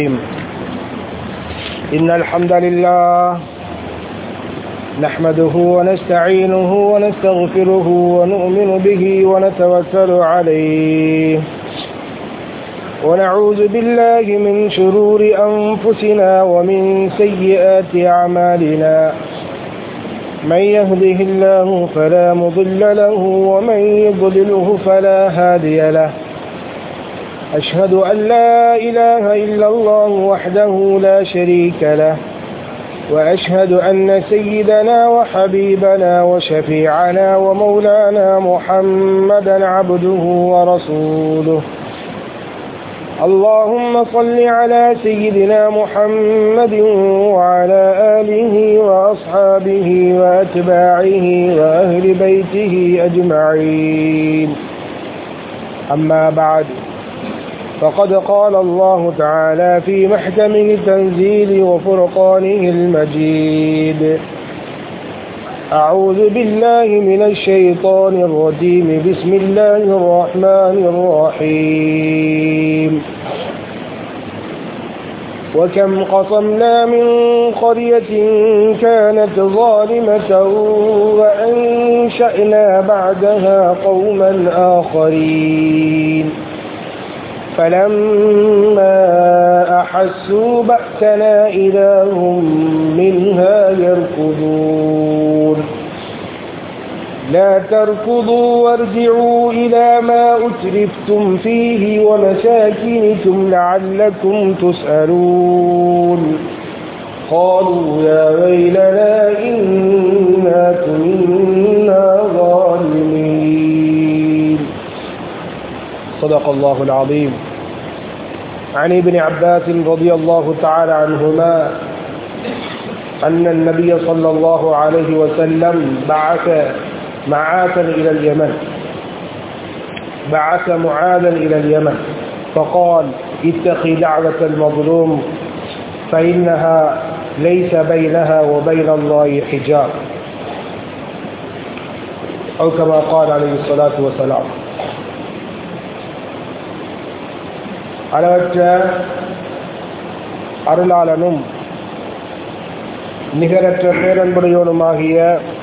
إن الحمد لله نحمده ونستعينه ونستغفره ونؤمن به ونتوكل عليه ونعوذ بالله من شرور أنفسنا ومن سيئات أعمالنا من يهده الله فلا مضل له ومن يضلله فلا هادي له أشهد أن لا إله إلا الله وحده لا شريك له وأشهد أن سيدنا وحبيبنا وشفيعنا ومولانا محمدا عبده ورسوله اللهم صل على سيدنا محمد وعلى آله وأصحابه وأتباعه وأهل بيته أجمعين أما بعد فقد قال الله تعالى في محكمه التنزيل وفرقانه المجيد أعوذ بالله من الشيطان الرجيم بسم الله الرحمن الرحيم وكم قصمنا من قرية كانت ظالمة وأنشأنا بعدها قوما آخرين فلما أحسوا بأسنا إذا هم منها يركضون لا تركضوا وارجعوا إلى ما أترفتم فيه ومساكنكم لعلكم تسألون قالوا يا ويلنا إنا كنا ظالمين صدق الله العظيم عن ابن عباس رضي الله تعالى عنهما أن النبي صلى الله عليه وسلم بعث معاذا إلى اليمن بعث معاذا إلى اليمن فقال اتقي دعوة المظلوم فإنها ليس بينها وبين الله حجاب أو كما قال عليه الصلاة والسلام அளவற்ற அருளாளனும் நிகரற்ற பேரன்புடையோனுமாகிய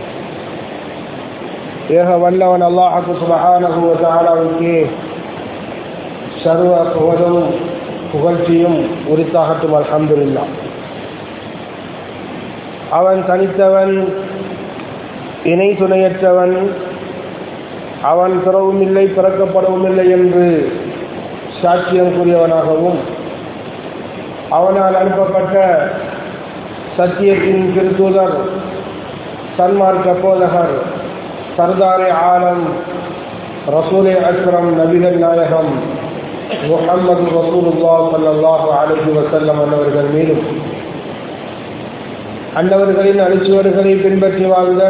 ஏக வல்லவன் அல்லாஹு சுபஹானஹு தாலாவுக்கு சர்வ புகழும் புகழ்ச்சியும் உரித்தாகட்டும் அல்ஹம்துல்லா அவன் தனித்தவன் இணை துணையற்றவன் அவன் பிறவும் இல்லை பிறக்கப்படவும் இல்லை என்று சாட்சியம் கூறியவனாகவும் அவனால் அனுப்பப்பட்ட சத்தியத்தின் திருத்தூதர் சன்மார்க்க போதகர் சர்தாரே ஆலம் ரசூலே அக்ரம் நபிகள் நாயகம் முகம்மது ரசூலுல்லா சல்லாஹு அலஹி வசல்லம் அன்னவர்கள் மீதும் அன்னவர்களின் அழிச்சுவர்களை பின்பற்றி வாழ்ந்த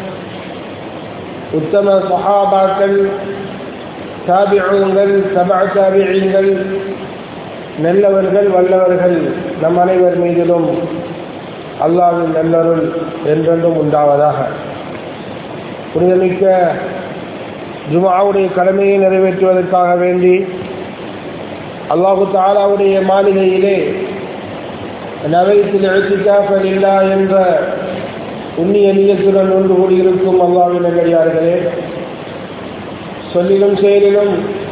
உத்தம சஹாபாக்கள் தாபிகள் தபா தாபிகள் நல்லவர்கள் வல்லவர்கள் நம் அனைவர் மீதிலும் அல்லாவின் நல்லருள் என்றென்றும் உண்டாவதாக புனிதமிக்க ஜுமாவுடைய கடமையை நிறைவேற்றுவதற்காக வேண்டி அல்லாஹு தாலாவுடைய மாளிகையிலே நவைத்தில் எழுத்துக்காஃபல் இல்லா என்ற உன்னிய நீயத்துடன் ஒன்று கூடியிருக்கும் அல்லாவின் நல்லடியார்களே சொல்லிலும் செயலிலும்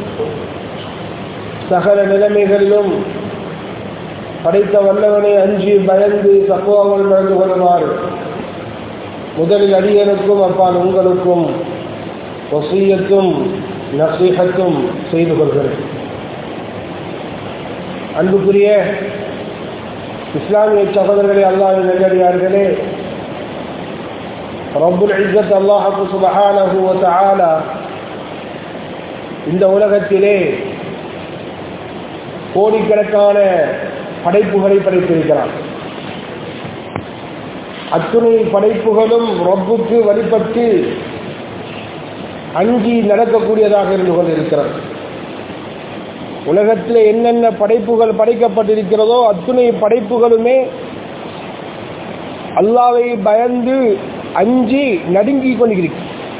சகல நிலைமைகளிலும் படைத்த வல்லவனை அஞ்சி பயந்து தக்குவாமல் நடந்து கொள்ளுமாறு முதலில் அடியனுக்கும் அப்பால் உங்களுக்கும் வசீயத்தும் நசீகத்தும் செய்து கொள்கிறேன் அன்புக்குரிய இஸ்லாமிய சகோதரர்களே அல்லாவின் நல்லடியார்களே ரப்புல் இஸ்ஸத் அல்லாஹு சுபஹானஹு வ தஆலா இந்த உலகத்திலே கோடிக்கணக்கான படைப்புகளை படைத்திருக்கிறான் அத்துணை படைப்புகளும் ரப்புக்கு வழிபட்டு அஞ்சி நடக்கக்கூடியதாக இருந்து கொண்டிருக்கிறது உலகத்தில் என்னென்ன படைப்புகள் படைக்கப்பட்டிருக்கிறதோ அத்துணை படைப்புகளுமே அல்லாவை பயந்து அஞ்சி நடுங்கி கொண்டிருக்கிறது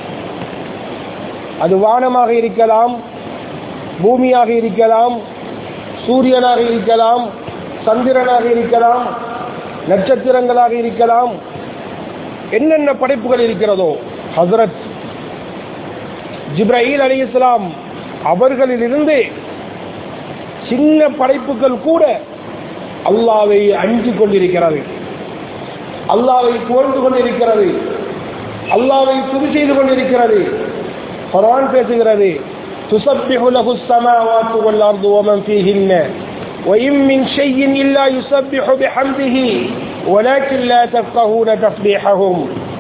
அது வானமாக இருக்கலாம் பூமியாக இருக்கலாம் சூரியனாக இருக்கலாம் சந்திரனாக இருக்கலாம் நட்சத்திரங்களாக இருக்கலாம் என்னென்ன படைப்புகள் இருக்கிறதோ ஹசரத் ஜிப்ரஹீல் அலி இஸ்லாம் அவர்களிலிருந்து சின்ன படைப்புகள் கூட அல்லாவை அஞ்சு கொண்டிருக்கிறது அல்லாவை புகழ்ந்து கொண்டிருக்கிறது அல்லாவை துதி செய்து கொண்டிருக்கிறது குர்ஆன் பேசுகிறது تسبح له السماوات والأرض ومن فيهن وإن من شيء إلا يسبح بحمده ولكن لا تفقهون تسبيحهم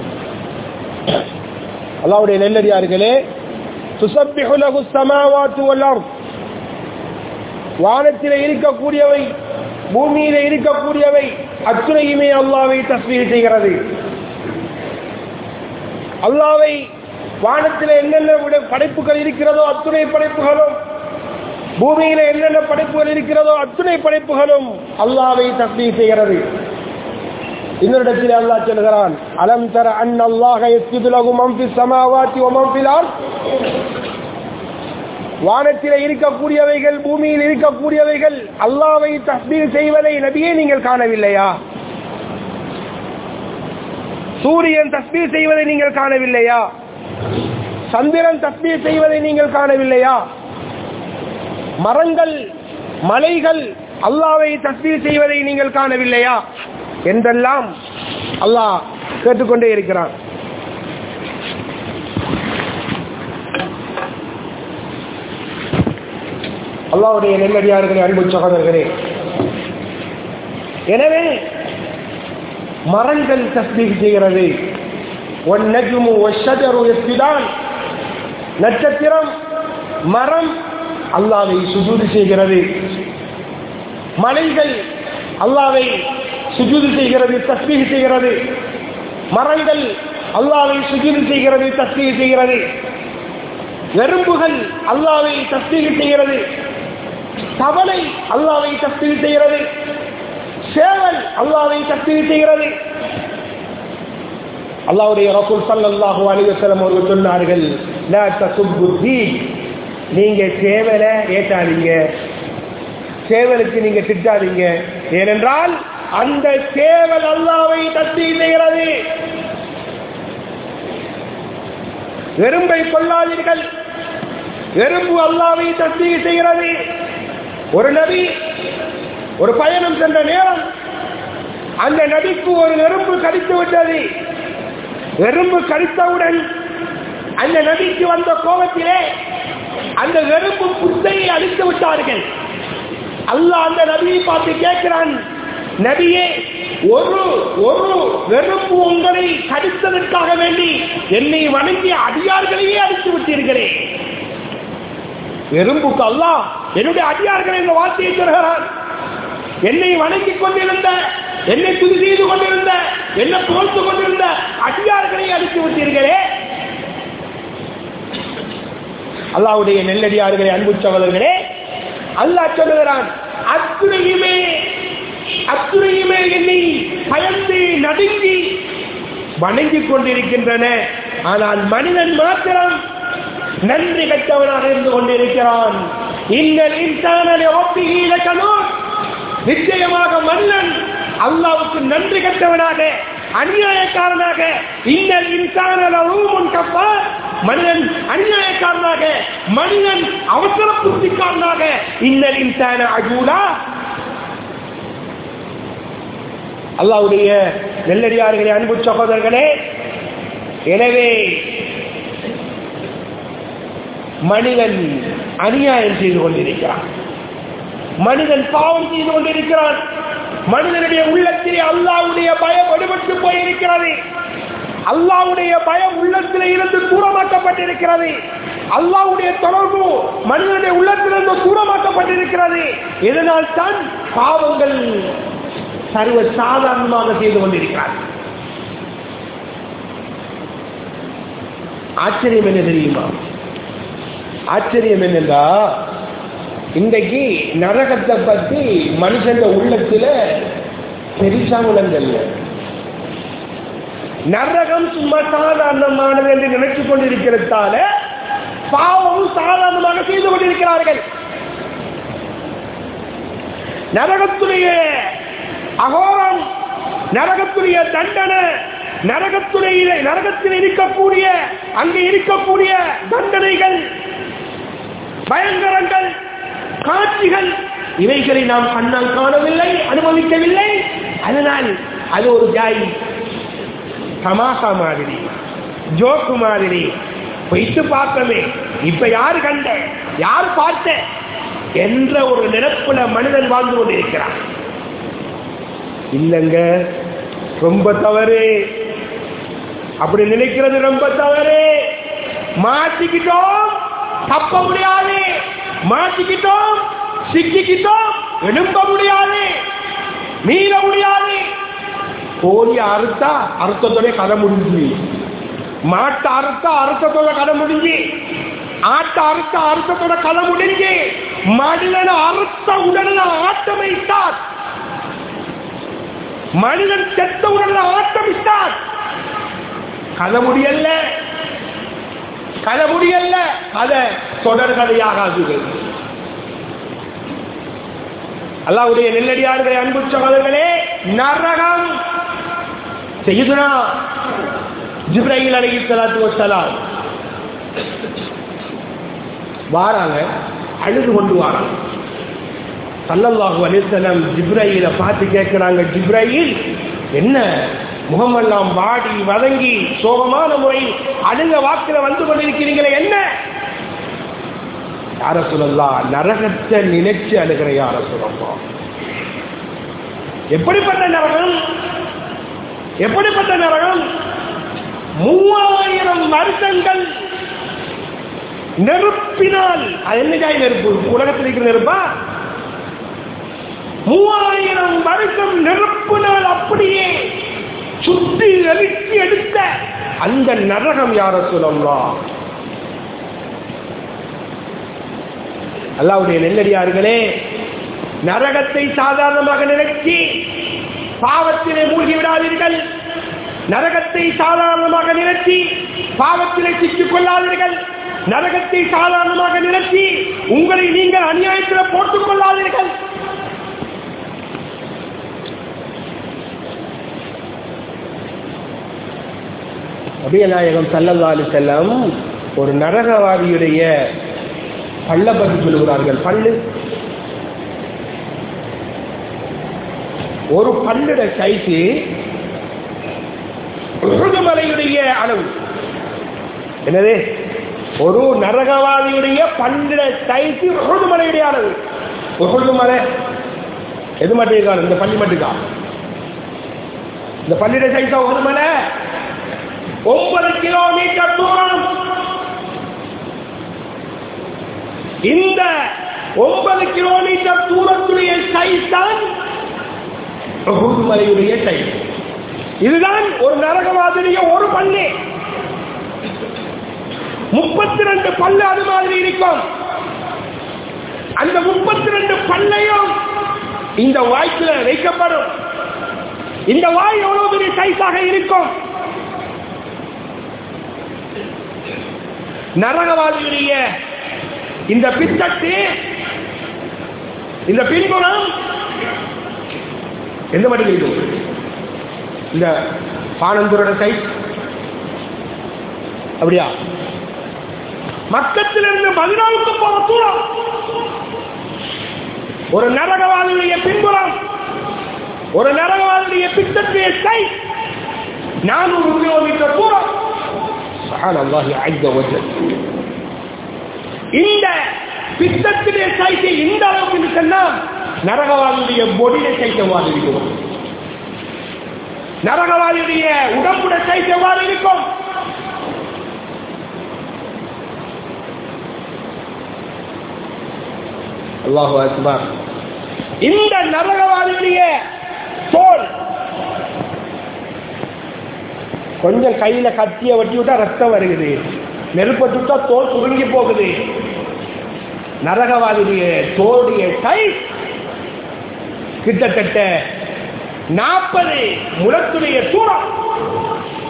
அல்லாவுடைய நெல்லடியார்களே துசப்பிஹு லஹு ஸமாவாத்து வல் அர்த் வானத்திலே இருக்கக்கூடியவை பூமியிலே இருக்கக்கூடியவை அத்துணையுமே அல்லாவை தஸ்பீர் செய்கிறது அல்லாவை வானத்தில் என்னென்ன விட- படைப்புகள் இருக்கிறதோ அத்துணை படைப்புகளும் பூமியில என்னென்ன படைப்புகள் இருக்கிறதோ அத்துணை படைப்புகளும் அல்லாவை தஸ்பீர் செய்கிறது இன்னொரு இடத்தில் அல்லாஹ் சொல்கிறான் அலம் தர அன் அல்லாஹ யஸ்ஜுது லஹு மன் ஃபிஸ் ஸமாவாத்தி வ மன் ஃபில் அர்த் வானத்திலே இருக்கக்கூடியவைகள் பூமியில் இருக்கக்கூடியவைகள் அல்லாவை தஸ்பீர் செய்வதை நபியே நீங்கள் காணவில்லையா சூரியன் தஸ்பீர் செய்வதை நீங்கள் காணவில்லையா சந்திரன் தஸ்பீர் செய்வதை நீங்கள் காணவில்லையா மரங்கள் மலைகள் அல்லாவை தஸ்பீர் செய்வதை நீங்கள் காணவில்லையா என்றெல்லாம் அல்லாஹ் கேட்டுக்கொண்டே இருக்கிறான் அல்லாவுடைய நெல்லடியார்களே அன்பு சகோதரர்களே எனவே மரங்கள் தஸ்பீக் செய்கிறது ஒன்னஜுமு ஒஷஜரு எஸ்பிதான் நட்சத்திரம் மரம் அல்லாவை சுஜூது செய்கிறது மலைகள் அல்லாவை சுஜூது செய்கிறது தஸ்பீக் செய்கிறது மரங்கள் அல்லாவை சுஜூது செய்கிறது தஸ்பீக் செய்கிறது எறும்புகள் அல்லாவை தஸ்பீக் செய்கிறது தவளை அல்லாவை தஸ்பீக் செய்கிறது சேவல் அல்லாவை தஸ்பீக் செய்கிறது அல்லாவுடைய ரசூல் ஸல்லல்லாஹு அலைஹி வஸல்லம் அவர்கள் சொன்னார்கள் லா தசுப்பு தீன் நீங்க சேவலை ஏற்றாதீங்க சேவலுக்கு நீங்க திட்டாதீங்க ஏனென்றால் அந்த சேவல் அல்லாவை தஸ்பீ செய்கிறது எறும்பை கொள்ளாதீர்கள் எறும்பு அல்லாவை தஸ்பீ செய்கிறது ஒரு நபி ஒரு பயணம் சென்ற நேரம் அந்த நபிக்கு ஒரு எறும்பு கடித்து விட்டது எறும்பு கடித்தவுடன் அந்த நபிக்கு வந்த கோபத்திலே அந்த எறும்பு புத்தையை அழித்து விட்டார்கள் அல்லாஹ் அந்த நபியை பார்த்து கேட்கிறான் நபியே ஒரு ஒரு வெறுப்பு உங்களை கடித்ததற்காக வேண்டி என்னை வணங்கிய அடியார்களையே அடித்து விட்டீர்களே எறும்புக்கு அல்லாஹ் என்னுடைய அடியார்கள் என்ற வார்த்தையை சொல்கிறான் என்னை வணங்கிக் கொண்டிருந்த என்னை துதி செய்து கொண்டிருந்த என்னை புகழ்ந்து கொண்டிருந்த அடியார்களை அடித்து விட்டீர்களே அல்லாவுடைய நெல்லடியார்களே அன்பு சகோதரர்களே அல்லாஹ் சொல்லுகிறான் அத்துணையுமே அத்துணையுமே என்னை பயந்து நடுங்கி வணங்கிக் கொண்டிருக்கின்றன ஆனால் மனிதன் மாத்திரம் நன்றி கட்டவனாக இருந்து கொண்டிருக்கிறான் இன்னல் இன்சான ஒப்பிகி இலக்கணும் நிச்சயமாக மன்னன் அல்லாவுக்கு நன்றி கட்டவனாக அநியாயக்காரனாக இன்னல் இன்சான ரூமுன் கப்பா மனிதன் அநியாயக்காரனாக மனிதன் அவசர புத்திக்காரனாக இன்னல் இன்சான அஜூலா அல்லாவுடைய நெல்லடியார்களே அன்பு சகோதரர்களே எனவே மனிதன் அநியாயம் செய்து கொண்டிருக்கிறான் மனிதன் பாவம் செய்து கொண்டிருக்கிறான் மனிதனுடைய உள்ளத்திலே அல்லாவுடைய பயம் எடுபட்டு போயிருக்கிறது அல்லாவுடைய பயம் உள்ளத்திலே இருந்து தூரமாக்கப்பட்டிருக்கிறது அல்லாவுடைய தொடர்பு மனிதனுடைய உள்ளத்திலிருந்து தூரமாக்கப்பட்டிருக்கிறது இதனால் தான் பாவங்கள் சர்வ சாதாரணமாக செய்து கொண்டிருக்கிறார் ஆச்சரியம் என்ன தெரியுமா ஆச்சரியம் என்னென்றா இன்றைக்கு நரகத்தை பற்றி மனுஷன் உள்ளத்துல பெருசா உலங்கல்ல நரகம் சும்மா சாதாரணமானது என்று நினைச்சு கொண்டிருக்கிறதால பாவம் சாதாரணமாக செய்து கொண்டிருக்கிறார்கள் நரகத்துடைய அகோரம் நரகத்துடைய தண்டனை நரகத்துடைய நரகத்தில் இருக்கக்கூடிய அங்கே இருக்கக்கூடிய தண்டனைகள் பயங்கரங்கள் காட்சிகள் இவைகளை நாம் கண்ணால் காணவில்லை அனுபவிக்கவில்லை அதனால் அது ஒரு ஜாய் தமாசா மாதிரி ஜோக்கு மாதிரி போயிட்டு பார்த்தமே இப்ப யாரு கண்ட யார் பார்த்த என்ற ஒரு நிரப்புல மனிதன் வாழ்ந்து கொண்டிருக்கிறான் இல்லங்க ரொம்ப தவறு அப்படி நினைக்கிறது ரொம்ப தவறு மாட்டிக்கிட்டோம் தப்ப முடியாது மாட்டிக்கிட்டோம் சிக்கிக்கிட்டோம் எழும்ப முடியாது மீள முடியாது கோழி அறுத்தா அறுத்தத்தோட கதை முடிஞ்சு மாட்டை அறுத்தா அறுத்தத்தோட கதை முடிஞ்சு ஆட்டை அறுத்தா அறுத்தத்தோட கதை முடிஞ்சு மனிதனை அறுத்த உடனே ஆட்டமிட்டார் மனிதன் செத்த உடனே ஆட்டமிட்டார் கதை முடியல கதை முடியல கதை தொடர் கதையாகாது அல்லாவுடைய நெல்லடியார்களே அன்பு சகோதரர்களே நரகம் செய்யுதுனா ஜிப்ராஹில் அலகி சலாத்து வசலாம் வாராங்க அழுது கொண்டு வாராங்க சல்லல்லாஹு அலிசலம் ஜிப்ராஹில பார்த்து கேட்கிறாங்க ஜிப்ராஹில் என்ன முகமெல்லாம் வாடி வதங்கி சோகமான முறையில் அழுங்க வாக்கில வந்து கொண்டிருக்கிறீங்களே என்ன யார சொல்லலாம் நரகத்தை நினைச்சு அழுகிற யார சொல்லலாம் எப்படிப்பட்ட நரகம் எப்படிப்பட்ட நரகம் மூவாயிரம் வருஷங்கள் நெருப்பினால் அது என்ன ஜாய் நெருப்பு உலகத்தில் இருக்கிற நெருப்பா மூவாயிரம் வருஷம் நெருப்பினால் அப்படியே சுத்தி அழித்து எடுத்த அந்த நரகம் யார சொல்லலாம் அல்லாவுடைய நெல்லடியார்களே நரகத்தை சாதாரணமாக நினைச்சி பாவத்திலே மூழ்கி விடாதீர்கள் நரகத்தை சாதாரணமாக நினைச்சி பாவத்திலே சிக்கிக் கொள்ளாதீர்கள் நரகத்தை சாதாரணமாக நினைச்சி உங்களை நீங்கள் அநியாயத்தில் போட்டுக் கொள்ளாதீர்கள் அபியநாயகம் சல்லல்லாலு செல்லம் ஒரு நரகவாதியுடைய பள்ள பற்றி சொல்லுகிறார்கள் பல்லு ஒரு பல்லுட சைஸு உருதுமலையுடைய அளவு என்னது ஒரு நரகவாதியுடைய பல்லுட சைஸு உருதுமலையுடைய அளவு உருதுமலை எது மட்டும் இருக்கா இந்த பள்ளி மட்டும் இருக்கா இந்த பள்ளியுடைய சைஸா உருதுமலை ஒன்பது கிலோமீட்டர் தூரம் இந்த ஒன்பது கிலோமீட்டர் தூரத்துடைய சைஸ் தான் மலையுடைய சைஸ் இதுதான் ஒரு நரகவாதிரிய ஒரு பல்லு முப்பத்தி ரெண்டு பல்லு அது மாதிரி இருக்கும் அந்த முப்பத்தி ரெண்டு பல்லையும் இந்த வாய்க்குல வைக்கப்படும் இந்த வாய் எவ்வளவு பெரிய சைஸாக இருக்கும் நரகவாதியுடைய இந்த பித்தட்டு இந்த பின்புறம் எந்த மட்டும் இருக்கும் இந்த பானந்தூரோட சைட் அப்படியா மக்கத்திலிருந்து மதினாவுக்கு போற தூரம் ஒரு நரகவாதியுடைய பின்புறம் ஒரு நரகவாதியுடைய பித்தத்துடைய சைட் நானூறு கிலோமீட்டர் தூரம் سبحان الله عز وجل இந்த பித்தத்திலே சைத்தை இந்த அளவுக்கு சொன்னா நரகவாதியுடைய பொடியை சைத்த எவ்வாறு இருக்கும் நரகவாதியுடைய உடம்புட சைத்த எவ்வாறு இருக்கும் அல்லாஹு அக்பர் இந்த நரகவாதியுடைய தோல் கொஞ்சம் கையில கத்திய வட்டி விட்டா ரத்தம் வருகுது நெருப்பட்டு விட்டா தோல் சுருங்கி போகுது நரகவாதியுடைய தோளுடைய சைஸ் கிட்டத்தட்ட நாற்பது முழத்துடைய தூரம்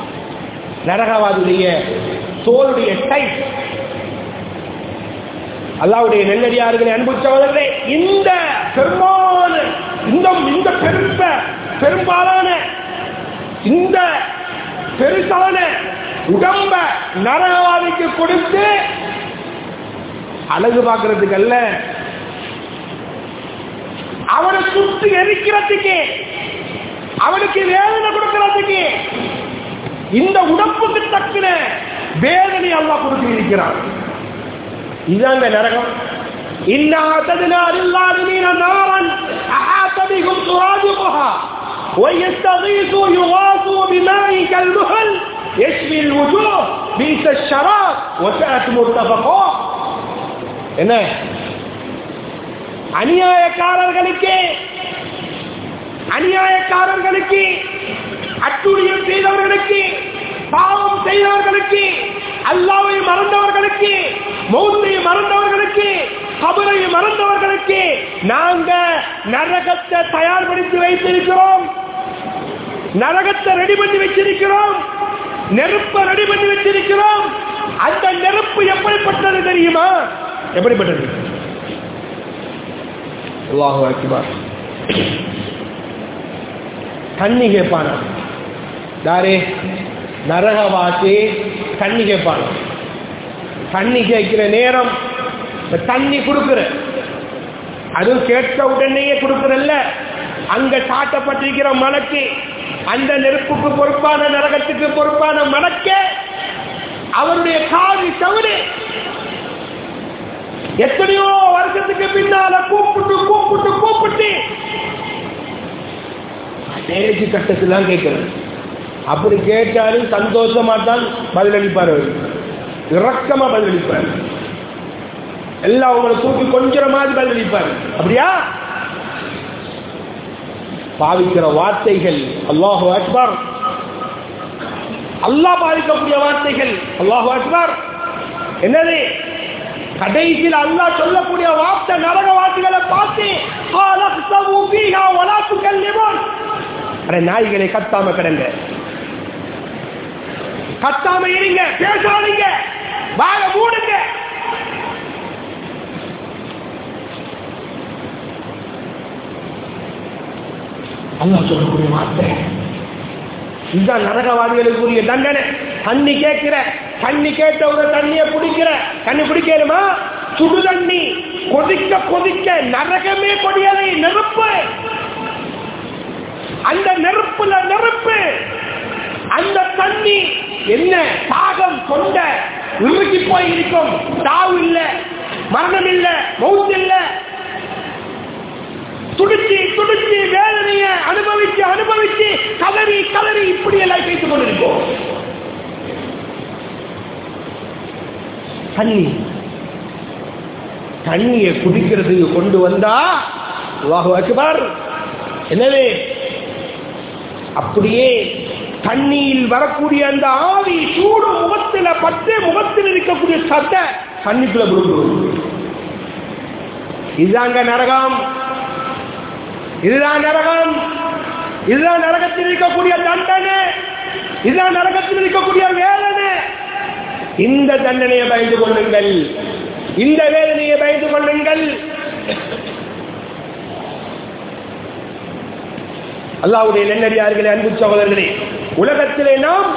நரகவாதியுடைய தோளுடைய சைஸ் அல்லாவுடைய நெல்லடியார்களை அன்பு சகோதரர்களே இந்த பெரும்பாலான இந்த இந்த பெரும்ப பெரும்பாலான இந்த பெருசான உடம்ப நரகவாதிக்கு கொடுத்து அழகு பார்க்கறதுக்கு அல்ல அவனை சுட்டு எரிக்கிறதுக்கு அவனுக்கு வேதனை கொடுக்கிறதுக்கு இந்த உடம்புக்கு தக்கின வேதனை அல்லாஹ் கொடுத்து இருக்கிறான் இதாங்க நரகம் إنا أعتدنا للظالمين نارا أحاط بهم سرادقها ويستغيثوا يغاثوا بماء كالمهل يشفي الوجوه بئس الشراب وساءت مرتفقا என்ன அநியாயக்காரர்களுக்கு அநியாயக்காரர்களுக்கு அட்டுழியம் செய்தவர்களுக்கு பாவம் செய்தவர்களுக்கு அல்லாவை மறந்தவர்களுக்கு மௌத்தை மறந்தவர்களுக்கு கபரை மறந்தவர்களுக்கு நாங்க நரகத்தை தயார்படுத்தி வைத்திருக்கிறோம் நரகத்தை ரெடி பண்ணி வச்சிருக்கிறோம் நெருப்பை ரெடி பண்ணி வச்சிருக்கிறோம் அந்த நெருப்பு எப்படிப்பட்டது தெரியுமா எப்படிப்பட்டது அல்லாஹு அக்பர் தண்ணி கேட்பானா தாரே நரகவாசி தண்ணி கேட்பானா தண்ணி கேட்கிற நேரம் இந்த தண்ணி கொடுக்குற அதுவும் கேட்ட உடனேயே கொடுக்குறல்ல அங்க சாட்டப்பட்டிருக்கிற மலக்கு அந்த நெருப்புக்கு பொறுப்பான நரகத்துக்கு பொறுப்பான மலக்க அவருடைய காவி தவறு எத்தனையோ வருஷத்துக்கு பின்னால கூப்பிட்டு கூப்பிட்டு கூப்பிட்டு கடைசி கட்டத்தில் கேட்கிறது அப்படி கேட்டாலும் சந்தோஷமா தான் பதிலளிப்பார் அவர் இரக்கமா பதிலளிப்பார் எல்லாம் உங்களை தூக்கி கொஞ்சம் மாதிரி பதிலளிப்பார் அப்படியா பாவிக்கிற வார்த்தைகள் அல்லாஹு அக்பர் அல்லாஹ் பாதிக்கக்கூடிய வார்த்தைகள் அல்லாஹு அக்பர் என்னது கடைசியில் அல்லாஹ் சொல்லக்கூடிய வார்த்தை நரக வார்த்தைகளை பார்த்து "காலக்தவு ஃபீஹா வலா துகல்லிமுன்." அட நாய்களை கத்தாம கிடங்க கத்தாம இருங்க பேசாதீங்க வாழ மூடுங்க அல்லாஹ் சொல்லக்கூடிய வார்த்தை இதுதான் நரகவாதிகளுக்குரிய தண்டனை தண்ணி கேட்கிற தண்ணி கேட்டவங்க தண்ணிய குடிக்கிற தண்ணி குடிக்கணுமா சுடு தண்ணி கொதிக்க கொதிக்க நரகமே கொடியதை நெருப்பு அந்த நெருப்புல நெருப்பு அந்த தண்ணி என்ன தாகம் கொண்ட இறுக்கி போய் இருக்கும் தாவு இல்ல மரணம் இல்ல மவுத் இல்ல துடிச்சு துடிச்சு வேதனைய அனுபவிச்சு அனுபவிச்சு கதறி கதறி இப்படி எல்லாம் கேட்டுக் கொண்டிருக்கோம் தண்ணி தண்ணியை குடிக்கிறதுக்கு கொண்டு வந்தா அல்லாஹு அக்பர் எனவே அப்படியே தண்ணியில் வரக்கூடிய அந்த ஆவி சூடு முகத்தில் பட்டு முகத்தில் இருக்கக்கூடிய சட்டை தண்ணிக்குள்ள விழுந்துடும் இதுதாங்க நரகம் இதுதான் நரகம் இதுதான் நரகத்தில் இருக்கக்கூடிய தண்டனை இதுதான் நரகத்தில் இருக்கக்கூடிய வேதனை இந்த தண்டனையை பயந்து கொள்ளுங்கள் இந்த வேதனையை பயந்து கொள்ளுங்கள் அல்லாவுடைய நெல்லடியார்களே அன்பு சகோதரர்களே உலகத்திலே நாம்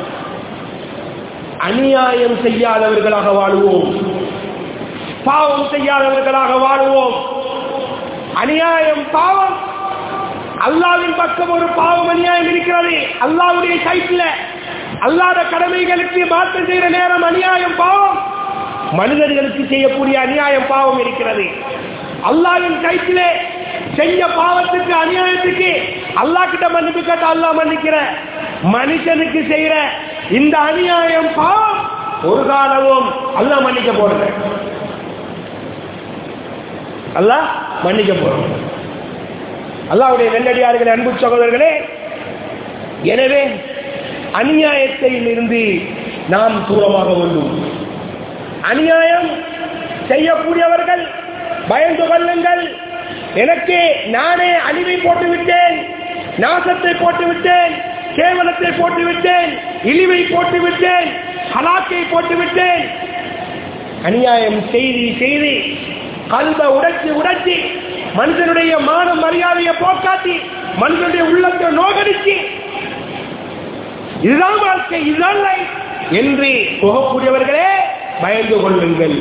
அநியாயம் செய்யாதவர்களாக வாழுவோம் பாவம் செய்யாதவர்களாக வாழுவோம் அநியாயம் பாவம் அல்லாவின் பக்கம் ஒரு பாவம் அநியாயம் இருக்கிறது அல்லாவுடைய சைட்ல அல்லாத கடமைகளுக்கு மாற்றம் செய்கிற நேரம் அநியாயம் பாவம் மனிதர்களுக்கு செய்யக்கூடிய அநியாயம் பாவம் இருக்கிறது அல்லாவின் கைத்திலே செஞ்ச பாவத்துக்கு அநியாயத்துக்கு அல்லா கிட்ட மன்னிப்பு கேட்ட அல்லா மன்னிக்கிற மனுஷனுக்கு செய்யற இந்த அநியாயம் பாவம் ஒரு காலமும் அல்லா மன்னிக்க போறத அல்லா மன்னிக்க போறோம் அல்லாவுடைய நெல்லடியார்களே அன்பு சகோதரர்களே எனவே அநியாயத்தில் இருந்து நாம் தூரமாக வேண்டும் அநியாயம் செய்யக்கூடியவர்கள் பயந்து கொள்ளுங்கள் எனக்கு நானே அழிவை போட்டு விட்டேன் நாசத்தை போட்டு விட்டேன் கேவலத்தை போட்டு விட்டேன் இழிவை போட்டு விட்டேன் ஹலாக்கை போட்டு விட்டேன் அநியாயம் செய்தி செய்தி கல்வ உடைச்சி உடைச்சி மனுஷனுடைய மான மரியாதையை போக்காட்டி மனுஷனுடைய உள்ளத்தை நோகடிச்சு இதுதான் வாழ்க்கை இதுதான் life என்று போகக்கூடியவர்களே பயந்து கொள்ளுங்கள்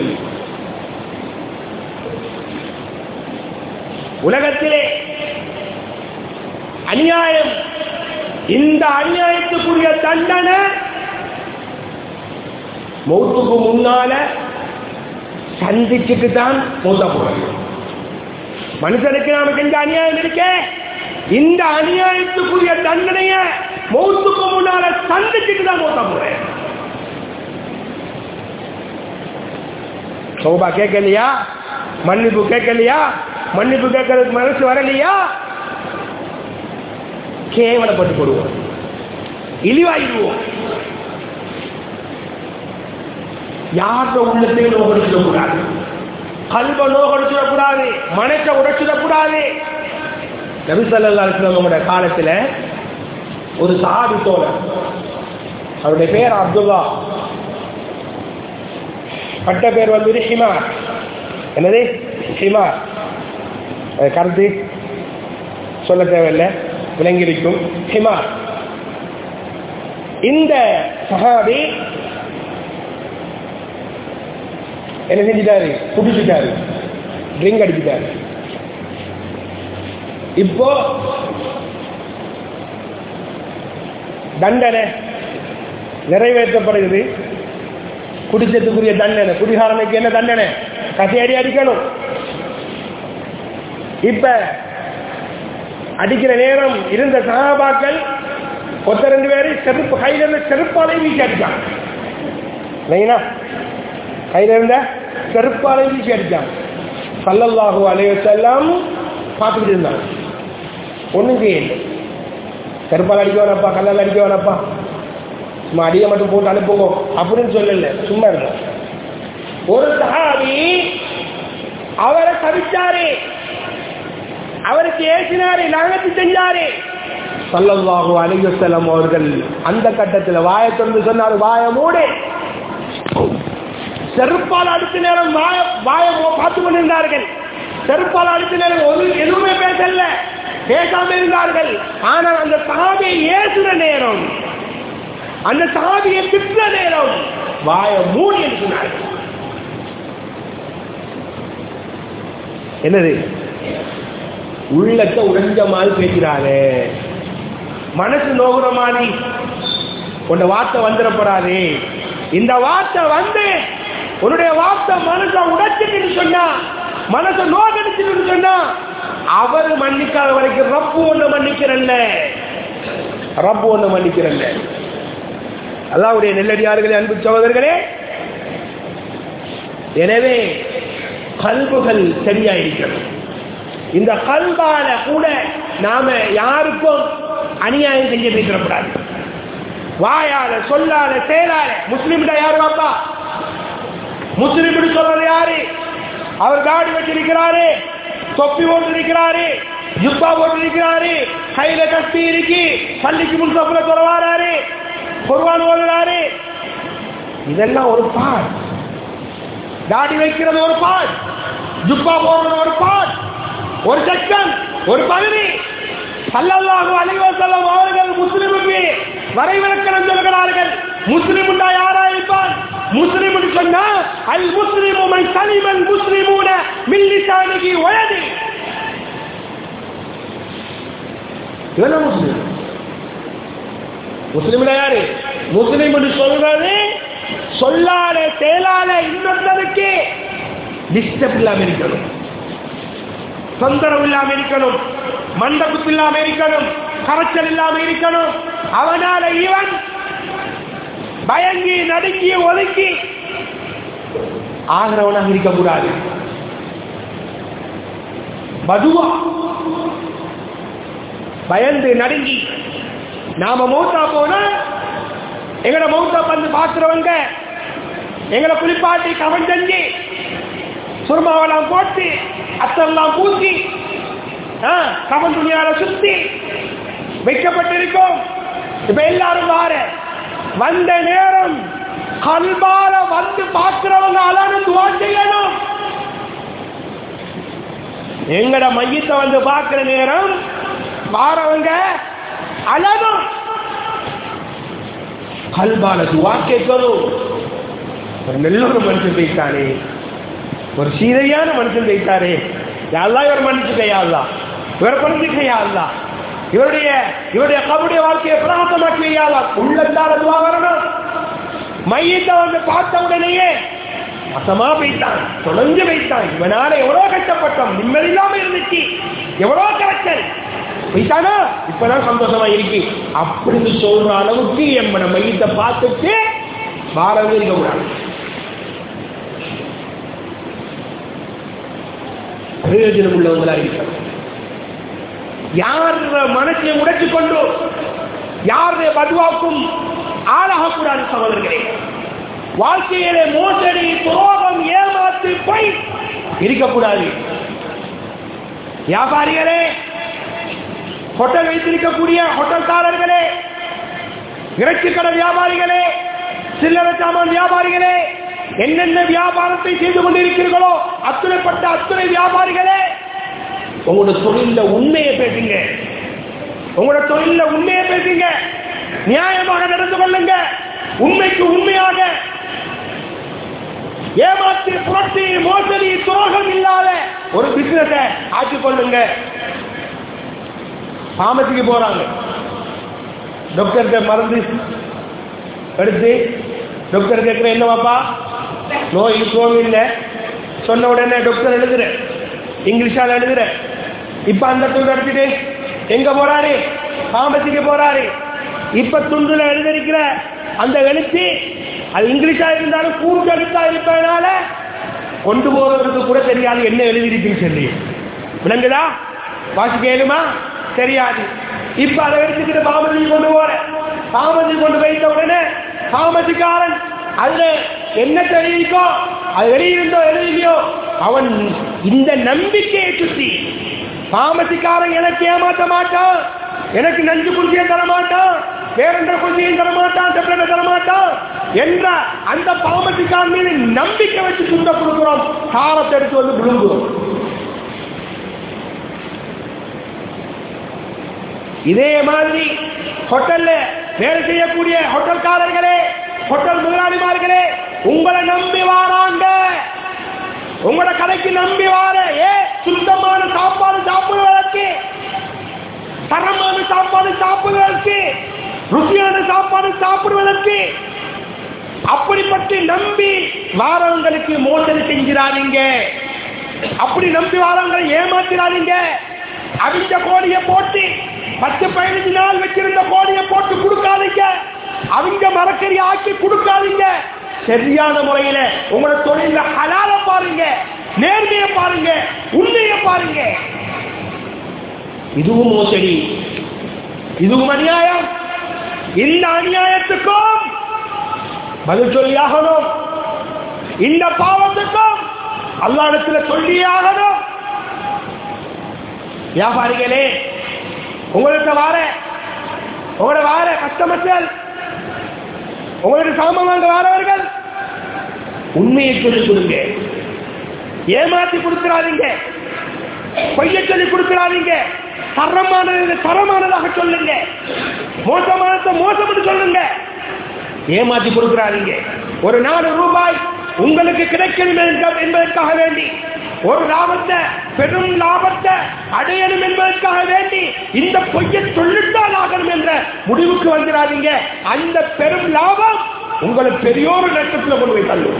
உலகத்திலே அநியாயம் இந்த அநியாயத்துக்குரிய தண்டனை மௌத்துக்கு முன்னால சந்திச்சுட்டு தான் மூத்த போறது மனுஷனுக்கு நாம செஞ்ச அநியாயம் இருக்கே இந்த அநியாயத்துக்குரிய தண்டனைய மௌத்துக்கு முன்னால சந்திச்சுட்டு தான் மூத்த போறேன் சோபா கேட்கலையா மன்னிப்பு கேட்கலையா மன்னிப்பு கேட்கறதுக்கு மனசு வரலையா கேவலப்பட்டு போடுவோம் இழிவாயிடுவோம் யாரோட உள்ளத்தையும் நோகடிச்சிடக்கூடாது கல்வ நோகடிச்சிடக்கூடாது மனசை உடைச்சிடக்கூடாது நபிசல்லா அலுவலமோட காலத்துல ஒரு சாதி தோழர் அவருடைய பேர் அப்துல்லா பட்ட பேர் வந்து ஹிமார் என்னது ஹிமார் அது கருத்து சொல்ல தேவையில்லை விளங்கியிருக்கும் ஹிமார் இந்த சஹாபி என்ன செஞ்சிட்டாரு குடிச்சிட்டாரு ட்ரிங்க் அடிச்சிட்டாரு இப்போ தண்டனை நிறைவேற்றப்படுகிறது குடிச்சதுக்குரிய தண்டனை குடிகாரனுக்கு என்ன தண்டனை கசையடி அடிக்கணும் இப்ப அடிக்கிற நேரம் இருந்த சகாபாக்கள் ஒத்த ரெண்டு பேரு செருப்பு கையில இருந்த செருப்பாலை வீசி அடிச்சான் இல்லைங்களா கையில இருந்த செருப்பாலை வீசி அடிச்சான் சல்லல்லாஹு அலைவசெல்லாம் பார்த்துக்கிட்டு இருந்தாங்க ஒன்றும் செய்யல செருப்பால் அடிக்க வேணப்பா கல்லால் அடிக்க வேணப்பா சும்மா அடியை மட்டும் போட்டு அனுப்புங்க அப்படின்னு சொல்லல சும்மா இருந்தோம் ஒரு சஹாபி அவரை சபிச்சாரு அவருக்கு ஏசினாரு நகத்து செஞ்சாரு சல்லல்லாஹு அலைஹி வஸல்லம் அவர்கள் அந்த கட்டத்தில் வாயை திறந்து சொன்னார் வாய மூடு செருப்பால் அடித்த நேரம் வாய வாய பார்த்து கொண்டிருந்தார்கள் செருப்பால் அடித்த நேரம் ஒரு எதுவுமே பேசல பேசாம இருந்தார்கள் ஆனால் அந்த சஹாபியை ஏசுற நேரம் அந்த சஹாபியை திட்டுற நேரம் வாய மூடி என்று சொன்னார்கள் என்னது உள்ளத்தை உடைஞ்ச மாதிரி பேசுறாரு மனசு நோகுற மாதிரி உன்ட வார்த்தை வந்துடப்படாது இந்த வார்த்தை வந்து உன்னுடைய வார்த்தை மனசை உடைச்சிட்டு சொன்னா மனசை நோக்கடிச்சுட்டு சொன்னா அவர் மன்னிக்காத வரைக்கும் ரப்பு ஒண்ணு மன்னிக்கிறல்ல ரப்பு ஒண்ணு மன்னிக்கிறல்ல அல்லாவுடைய நெல்லடியார்களே அன்பு சகோதரர்களே எனவே கல்புகள் சரியாயிருக்கணும் இந்த கல்பால கூட நாம யாருக்கும் அநியாயம் செஞ்சு பேசிடக்கூடாது வாயால சொல்லால செயலால முஸ்லிம்கிட்ட யாரு அப்பா முஸ்லிம் சொல்றது யாரு அவர் தாடி வச்சிருக்கிறாரு தொப்பி போட்டிருக்கிறாரு ஜுப்பா போட்டிருக்கிறாரு கையில கட்டி இருக்கு பள்ளிக்கு முன் தப்புல தொடவாராரு பொருவான் ஓடுறாரு இதெல்லாம் ஒரு பாட் தாடி வைக்கிறது ஒரு பாட் ஜுப்பா போடுறது ஒரு பாட் ஒரு செக்ஷன் ஒரு பகுதி சல்லல்லாஹு அலைஹி வஸல்லம் அவர்கள் முஸ்லிமுக்கு வரைவிலக்கணம் சொல்கிறார்கள் முஸ்லிம் யாரா இருப்பான் முஸ்லிம் சொன்னா அல் முஸ்லிமு மை சலிமன் முஸ்லிமூன மில்லிசானிகி வயதி இவன முஸ்லிம் முஸ்லிம்ல யாரு முஸ்லிம் சொல்றது சொல்லால செயலால இன்னொருத்தருக்கு டிஸ்டர்ப் இல்லாம இருக்கணும் தொந்தரவு இல்லாம இருக்கணும் மண்டபத்து இல்லாம இருக்கணும் கரைச்சல் இல்லாம இருக்கணும் அவனால இவன் பயங்கி நடுங்கி ஒதுக்கி ஆகிறவனாக இருக்கக்கூடாது மதுவா பயந்து நடுங்கி நாம மௌத்தா போனா எங்கட மௌத்தா வந்து பாக்குறவங்க எங்களை குளிப்பாட்டி கவன் செஞ்சு சுருமாவெல்லாம் போட்டு அத்தெல்லாம் பூசி கவன் துணியால சுத்தி வைக்கப்பட்டிருக்கும் இப்ப எல்லாரும் வார வந்த நேரம் கல்பால வந்து பார்க்கிறவங்க அலனும் துவா செய்யணும் எங்கட மையத்தை வந்து பார்க்கிற நேரம் வாரவங்க அழகும் கல்பால துவா கேட்கணும் ஒரு நல்ல ஒரு மனுஷன் வைத்தானே ஒரு சீதையான மனுஷன் வைத்தாரே யாரெல்லாம் இவர் மன்னிச்சுக்கையா அல்லா இவர் மன்னிச்சுக்கையா அல்லா இவருடைய இவருடைய கபுடைய வாழ்க்கையை பிரார்த்தமாக்கியா உள்ளத்தால் அதுவா வரணும் மையத்தை வந்து பார்த்த உடனேயே அசமா வைத்தான் தொடர்ந்து வைத்தான் இவனால எவ்வளவு கஷ்டப்பட்டோம் நிம்மதி இல்லாம இருந்துச்சு எவ்வளவு கரைச்சல் வைத்தானா இப்பதான் சந்தோஷமா இருக்கு அப்படின்னு சொல்ற அளவுக்கு எம்மன மையத்தை பார்த்துட்டு வாரவே இருக்க கூடாது பிரயோஜனம் உள்ளவங்களா இருக்கிறோம் யார் மனசை உடைச்சு கொண்டு யாருடைய பதுவாக்கும் ஆளாகக்கூடாது சகோதரர்களே வாழ்க்கையிலே மோசடி துரோகம் ஏமாத்து போய் இருக்கக்கூடாது வியாபாரிகளே ஹோட்டல் வைத்திருக்கக்கூடிய ஹோட்டல்காரர்களே இறைச்சி கடை வியாபாரிகளே சில்லறை சாமான் வியாபாரிகளே என்னென்ன வியாபாரத்தை செய்து கொண்டிருக்கிறீர்களோ அத்துணைப்பட்ட அத்துணை வியாபாரிகளே உங்களோட தொழில உண்மையை பேசுங்க உங்களோட தொழில உண்மையை பேசுங்க நியாயமாக நடந்து கொள்ளுங்க உண்மைக்கு உண்மையாக ஏமாற்றி புரட்சி மோசடி துரோகம் இல்லாத ஒரு பிசினஸ ஆட்சி கொள்ளுங்க பாமசிக்கு போறாங்க டாக்டர்கிட்ட மருந்து எடுத்து டாக்டர் கேட்கிற என்னவாப்பா நோய் நோய் இல்லை சொன்ன உடனே டாக்டர் எழுதுற இங்கிலீஷால எழுதுற இப்ப அந்த துண்டு எடுத்துட்டு எங்க போறாரு பாம்பசிக்கு போறாரு இப்ப துண்டுல எழுதிருக்கிற அந்த எழுத்து அது இங்கிலீஷா இருந்தாலும் கூட்டு எழுத்தா இருப்பதனால கொண்டு போறதுக்கு கூட தெரியாது என்ன எழுதிருக்குன்னு சொல்லி விளங்குதா வாசிக்க இயலுமா தெரியாது இப்ப அதை எடுத்துக்கிட்டு பாமதி கொண்டு போற பாமதி கொண்டு வைத்த உடனே பாமதிக்காரன் அதுல என்ன தெரிவிக்கோ அது வெளியிருந்தோ எழுதியோ அவன் இந்த நம்பிக்கையை சுத்தி பாமதிக்காரன் எனக்கு ஏமாற்ற மாட்டான் எனக்கு நஞ்சு குஞ்சியை தர மாட்டான் வேறென்ற குஞ்சியும் தர மாட்டான் டெப்லெட்டை தர மாட்டான் என்ற அந்த பாமதிக்காரன் மீது நம்பிக்கை வச்சு சுத்த கொடுக்கிறோம் காலத்தை எடுத்து வந்து விழுங்குறோம் இதே மாதிரி ஹோட்டல்ல வேலை செய்யக்கூடிய ஹோட்டல்காரர்களே ஹோட்டல் முதலாளிமார்களே உங்களை நம்பி வாராங்க உங்களோட கடைக்கு நம்பி வார ஏ சுத்தமான சாப்பாடு சாப்பிடுவதற்கு தரமான சாப்பாடு சாப்பிடுவதற்கு ருசியான சாப்பாடு சாப்பிடுவதற்கு அப்படிப்பட்டு நம்பி வாரவங்களுக்கு மோசடி செஞ்சிடாதீங்க அப்படி நம்பி வாரவங்களை ஏமாத்திடாதீங்க அவிஞ்ச கோடியை போட்டு பத்து பதினஞ்சு நாள் வச்சிருந்த கோடியை போட்டு கொடுக்காதீங்க அவங்க மரக்கறி ஆக்கி கொடுக்காதீங்க சரியான முறையில உங்களோட தொழில ஹலால பாருங்க நேர்மையை பாருங்க உண்மையை பாருங்க இதுவும் மோசடி இதுவும் அநியாயம் இந்த அநியாயத்துக்கும் பதில் சொல்லியாகணும் இந்த பாவத்துக்கும் அல்லாடத்துல சொல்லியே ஆகணும் வியாபாரிகளே உங்களுக்கு வார உங்களோட வார கஸ்டமர்கள் உங்களுக்கு சாமான் வாங்க வாரவர்கள் உண்மையை சொல்லி கொடுங்க ஏமாத்தி கொடுக்கிறாதீங்க பொய்ய சொல்லி கொடுக்கிறாதீங்க தரமானது தரமானதாக சொல்லுங்க மோசமானதை மோசம் சொல்லுங்க ஏமாத்தி கொடுக்கிறாதீங்க ஒரு நாலு ரூபாய் உங்களுக்கு கிடைக்கணும் என்க- என்பதற்காக வேண்டி ஒரு லாபத்தை பெரும் லாபத்தை அடையணும் என்பதற்காக வேண்டி இந்த பொய்யை சொல்லித்தான் ஆகணும் என்ற முடிவுக்கு வந்துடாதீங்க அந்த பெரும் லாபம் உங்களை பெரியோரு நஷ்டத்தில் கொண்டு போய் தள்ளும்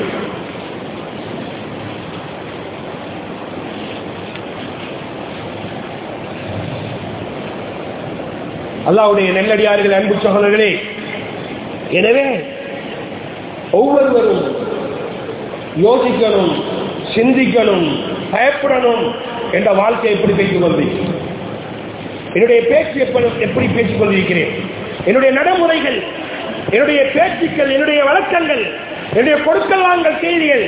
அல்லாவுடைய நெல்லடியார்கள் அன்பு சகோதரர்களே எனவே ஒவ்வொருவரும் யோசிக்கணும் சிந்திக்கணும் பயப்படணும் என்ற வாழ்க்கை எப்படி பேசிக் கொள்வேன் என்னுடைய பேச்சு எப்படி எப்படி பேசிக் கொண்டிருக்கிறேன் என்னுடைய நடைமுறைகள் என்னுடைய பேச்சுக்கள் என்னுடைய வழக்கங்கள் என்னுடைய கொடுக்கல் வாங்கல் செய்திகள்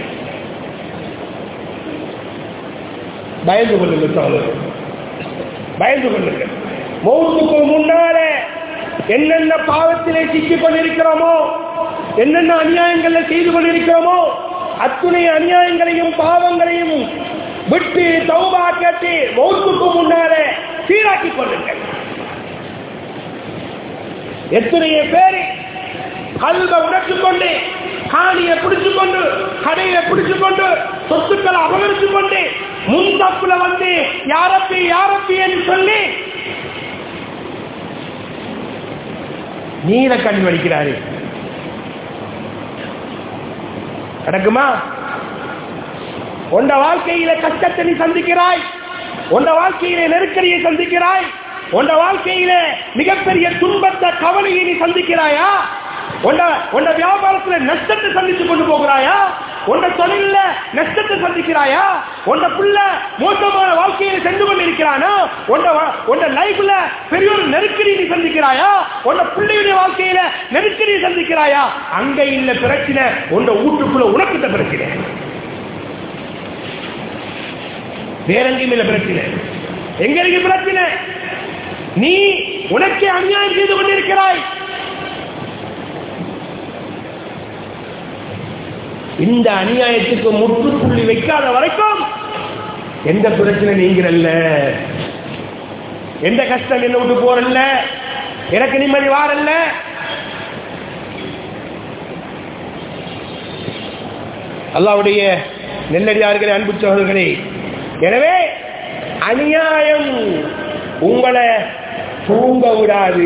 பயந்து கொள்ளுங்கள் சகோதரர் பயந்து கொள்ளுங்கள் மௌத்துக்கு முன்னாலே என்னென்ன பாவத்திலே சிக்கிக் கொண்டிருக்கிறோமோ என்னென்ன அநியாயங்களை செய்து கொண்டிருக்கிறோமோ அத்துணை அநியாயங்களையும் பாவங்களையும் விட்டு தௌபா கேட்டு மௌத்துக்கு முன்னாலே சீராக்கிக் கொள்ளுங்கள் எத்தனைய பேரு கல்வ உடைத்துக் கொண்டு காணியை பிடிச்சுக் கொண்டு கடையை பிடிச்சுக் கொண்டு சொத்துக்களை அபகரித்துக் கொண்டு முன் தப்புல வந்து யாரப்பி யாரப்பி என்று சொல்லி நீல கண் வடிக்கிறாரு நடக்குமா உண்ட வாழ்க்கையில கஷ்டத்தை நீ சந்திக்கிறாய் உண்ட வாழ்க்கையில நெருக்கடியை சந்திக்கிறாய் உண்ட வாழ்க்கையில மிகப்பெரிய துன்பத்தை கவலையை நீ சந்திக்கிறாயா உண்ட உண்ட வியாபாரத்துல நஷ்டத்தை சந்திச்சு கொண்டு போகிறாயா உண்ட தொழில நஷ்டத்தை சந்திக்கிறாயா உண்ட புள்ள மோசமான வாழ்க்கையில சென்று கொண்டு இருக்கிறானா உண்ட வா- உண்ட லைஃப்ல பெரிய ஒரு நெருக்கடி நீ சந்திக்கிறாயா உண்ட பிள்ளையுடைய வாழ்க்கையில நெருக்கடி சந்திக்கிறாயா அங்க இல்ல பிரச்சனை உண்ட வீட்டுக்குள்ள உனக்கிட்ட பிரச்சனை வேற எங்கேயும் இல்ல பிரச்சனை எங்க இருக்கு பிரச்சனை நீ உனக்கே அநியாயம் செய்து கொண்டிருக்கிறாய் இந்த அநியாயத்துக்கு முற்றுப்புள்ளி வைக்காத வரைக்கும் எந்த பிரச்சனை நீங்கிறல்ல எந்த கஷ்டம் என்ன விட்டு போறல்ல எனக்கு நிம்மதி வாரல்ல அல்லாவுடைய நெல்லடியார்களே அன்பு சோழர்களே எனவே அநியாயம் உங்களை தூங்க விடாது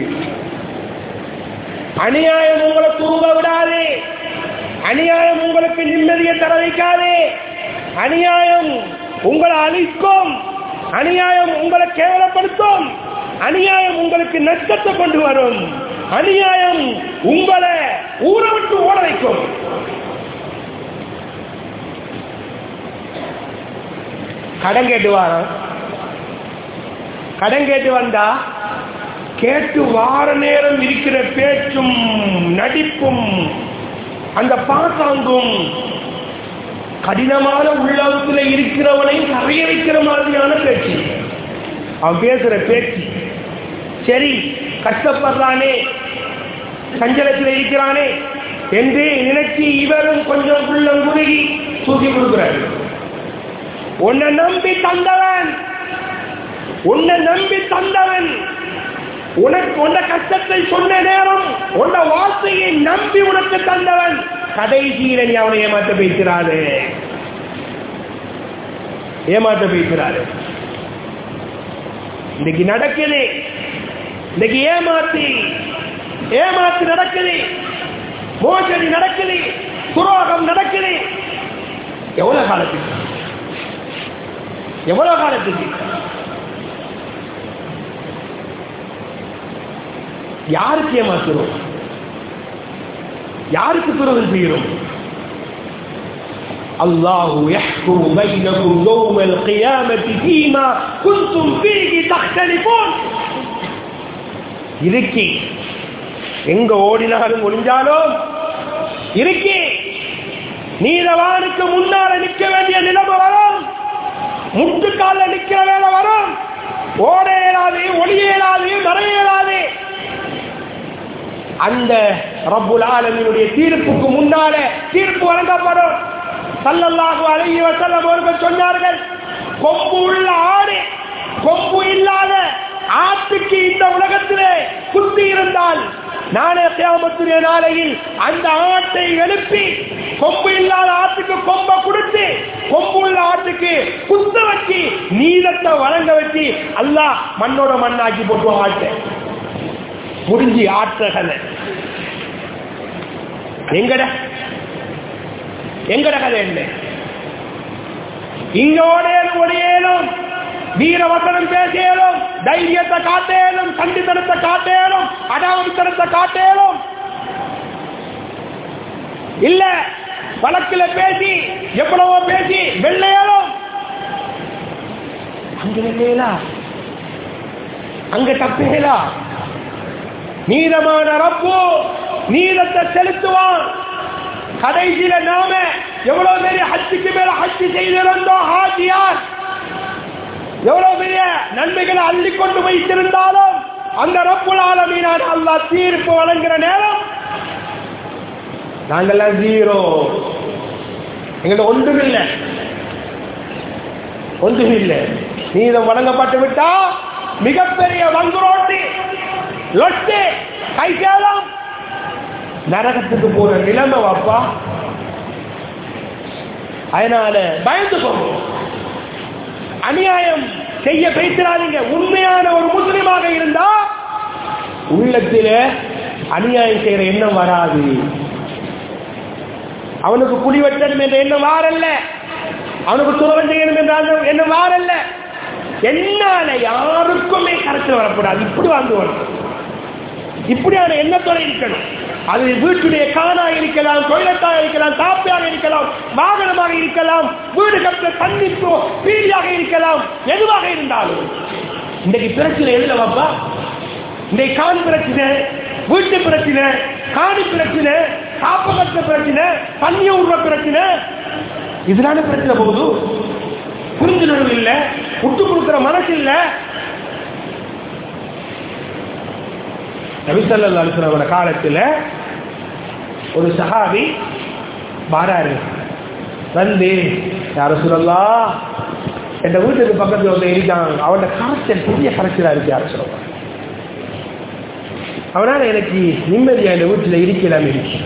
அநியாயம் உங்களை தூங்க விடாது அநியாயம் உங்களுக்கு நிம்மதியை தர வைக்காது அநியாயம் உங்களை அழிக்கும் அநியாயம் உங்களை கேவலப்படுத்தும் அநியாயம் உங்களுக்கு நஷ்டத்தை கொண்டு வரும் அநியாயம் உங்களை ஊரை விட்டு ஓட வைக்கும் கடன் கேட்டு வாரான் கடன் கேட்டு வந்தா கேட்டு வார நேரம் இருக்கிற பேச்சும் நடிப்பும் அந்த பாசாங்கும் கடினமான உள்ளத்துல இருக்கிறவனை கரைய வைக்கிற மாதிரியான பேச்சு அவன் பேசுற பேச்சு சரி கஷ்டப்படுறானே சஞ்சலத்தில் இருக்கிறானே என்று நினைச்சு இவரும் கொஞ்சம் உள்ளம் குறுகி தூக்கி கொடுக்கிறார் உன்னை நம்பி தந்தவன் உன்னை நம்பி தந்தவன் உனக்கு உன்ன கஷ்டத்தை சொன்ன நேரம் உன்ன வார்த்தையை நம்பி உனக்கு தந்தவன் கடைசியில நீ அவனை ஏமாத்த பேசுறாரு ஏமாத்த பேசுறாரு இன்னைக்கு நடக்குது இன்னைக்கு ஏமாத்தி ஏமாத்து நடக்குது மோசடி நடக்குது துரோகம் நடக்குது எவ்வளவு காலத்துக்கு எவ்வளவு காலத்துக்கு யாருக்கு ஏமாத்துறோம் யாருக்கு துரோகம் செய்கிறோம் الله يحكم بينكم يوم القيامة فيما كنتم فيه تختلفون இருக்கி எங்க ஓடினாலும் ஒளிஞ்சாலும் இருக்கி நீதவானுக்கு முன்னால நிற்க வேண்டிய நிலைமை வரும் முட்டுக்கால நிற்கிற வேலை வரும் ஓட இயலாது ஒளி இயலாது வர இயலாது அந்த ரப்புல் ஆலமினுடைய தீர்ப்புக்கு முன்னால தீர்ப்பு வழங்கப்படும் சல்லல்லாஹு அலைஹி வஸல்லம் அவர்கள் சொன்னார்கள் கொம்பு உள்ள ஆடு கொம்பு இல்லாத ஆட்டுக்கு இந்த உலகத்திலே குத்தி இருந்தால் நானே கியாமத்துடைய நாளையில் அந்த ஆட்டை எழுப்பி கொம்பு இல்லாத ஆட்டுக்கு கொம்பை கொடுத்து கொம்பு உள்ள ஆட்டுக்கு குத்த வச்சு நீளத்தை வழங்க வச்சு அல்லாஹ் மண்ணோட மண்ணாக்கி போட்டு ஆட்டை முடிஞ்சு ஆற்றகலை எங்கட எங்கட கதை என்ன இங்க ஓடையலும் ஒடையலும் வீரவசனம் பேசியலும் தைரியத்தை காட்டேலும் சண்டித்தனத்தை காட்டேலும் அடாவடித்தனத்தை காட்டேலும் இல்ல வழக்கில் பேசி எவ்வளவோ பேசி வெள்ளையாலும் அங்க வெள்ளையலா அங்க தப்பேலா நீதமான ரப்பு நீதத்தை செலுத்துவான் கடைசியில நாம எவ்வளவு பெரிய ஹஜ்ஜுக்கு மேல ஹஜ்ஜு செய்திருந்தோம் ஹாஜியார் எவ்வளவு பெரிய நன்மைகளை அள்ளி கொண்டு வைத்திருந்தாலும் அந்த ரப்புல் ஆலமீனான அல்லாஹ் தீர்ப்பு வழங்குற நேரம் நாங்கெல்லாம் ஜீரோ எங்கள்கிட்ட ஒன்றும் இல்லை ஒன்றும் இல்லை நீதம் வழங்கப்பட்டு விட்டா மிகப்பெரிய வங்குரோட்டி லொட்டு கைசேலம் நரகத்துக்கு போற நிலைமை வாப்பா அதனால பயந்துக்கோங்க அநியாயம் செய்ய பேசுறாதீங்க உண்மையான ஒரு முஸ்லிமாக இருந்தா உள்ளத்தில அநியாயம் செய்யற எண்ணம் வராது அவனுக்கு குடி வெட்டணும் என்ற எண்ணம் வாரல்ல அவனுக்கு துறவம் செய்யணும் என்ற அந்த எண்ணம் வாரல்ல என்னால யாருக்குமே கருத்து வரக்கூடாது இப்படி வாழ்ந்து வரணும் இப்படியான எண்ணத்தோட இருக்கணும் அது வீட்டுடைய காணா இருக்கலாம் தொழிலத்தாக இருக்கலாம் தாப்பியாக இருக்கலாம் வாகனமாக இருக்கலாம் வீடு கட்ட சந்திப்போ பீடியாக இருக்கலாம் எதுவாக இருந்தாலும் இன்றைக்கு பிரச்சனை எதுல வாப்பா இன்றைக்கு கான் பிரச்சனை வீட்டு பிரச்சனை காணி பிரச்சனை காப்பகத்த பிரச்சனை தண்ணி உருவ பிரச்சனை இதனால பிரச்சனை போகுது புரிஞ்சுணர்வு இல்ல விட்டு கொடுக்கிற மனசு இல்ல நபிசல்லா அலுவலோட காலத்துல ஒரு சஹாபி வாராரு வந்து யார சொல்லலாம் என் வீட்டுக்கு பக்கத்துல வந்து இருக்காங்க அவனோட கரைச்சல் பெரிய கரைச்சலா இருக்கு யார சொல்லலாம் அவனால எனக்கு நிம்மதியா இந்த வீட்டுல இருக்கலாம் இருக்கு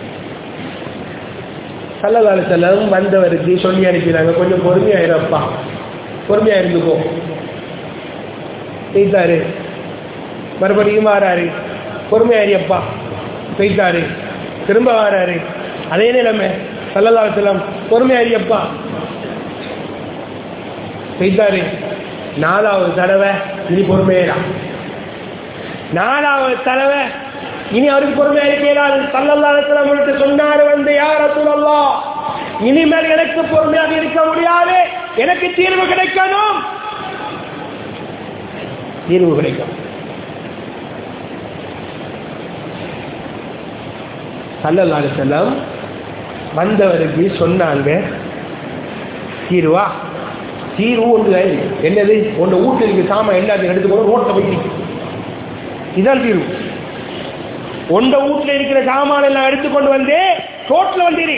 சல்லதால செல்லம் வந்தவருக்கு சொல்லி அனுப்பினாங்க கொஞ்சம் பொறுமையா இருப்பா பொறுமையா இருந்துக்கோ செய்தாரு மறுபடியும் வாராரு பொறுமையா இருப்பா செய்தாரு திரும்ப வாராரு அதே நிலைமை சல்லதால செல்லம் பொறுமையா இருப்பா செய்தாரு நாலாவது தடவை இனி பொறுமையா நாலாவது தடவை இனி அவருக்கு பொறுமையா இருக்கிறார் சல்லல்லாஹு சொன்னார் வந்து யார் ரசூலல்லா இனிமேல் எனக்கு பொறுமையாக இருக்க முடியாது எனக்கு தீர்வு கிடைக்கணும் தீர்வு கிடைக்கும் சல்லல்லாஹு செல்லம் வந்தவருக்கு சொன்னாங்க தீர்வா தீர்வு ஒன்று என்னது உன் வீட்டுக்கு சாமான் எல்லாத்தையும் எடுத்துக்கணும் ரோட்டை போய் இதான் தீர்வு உண்ட வீட்டுல இருக்கிற சாமான எல்லாம் எடுத்துக்கொண்டு வந்து ரோட்ல வந்தீரு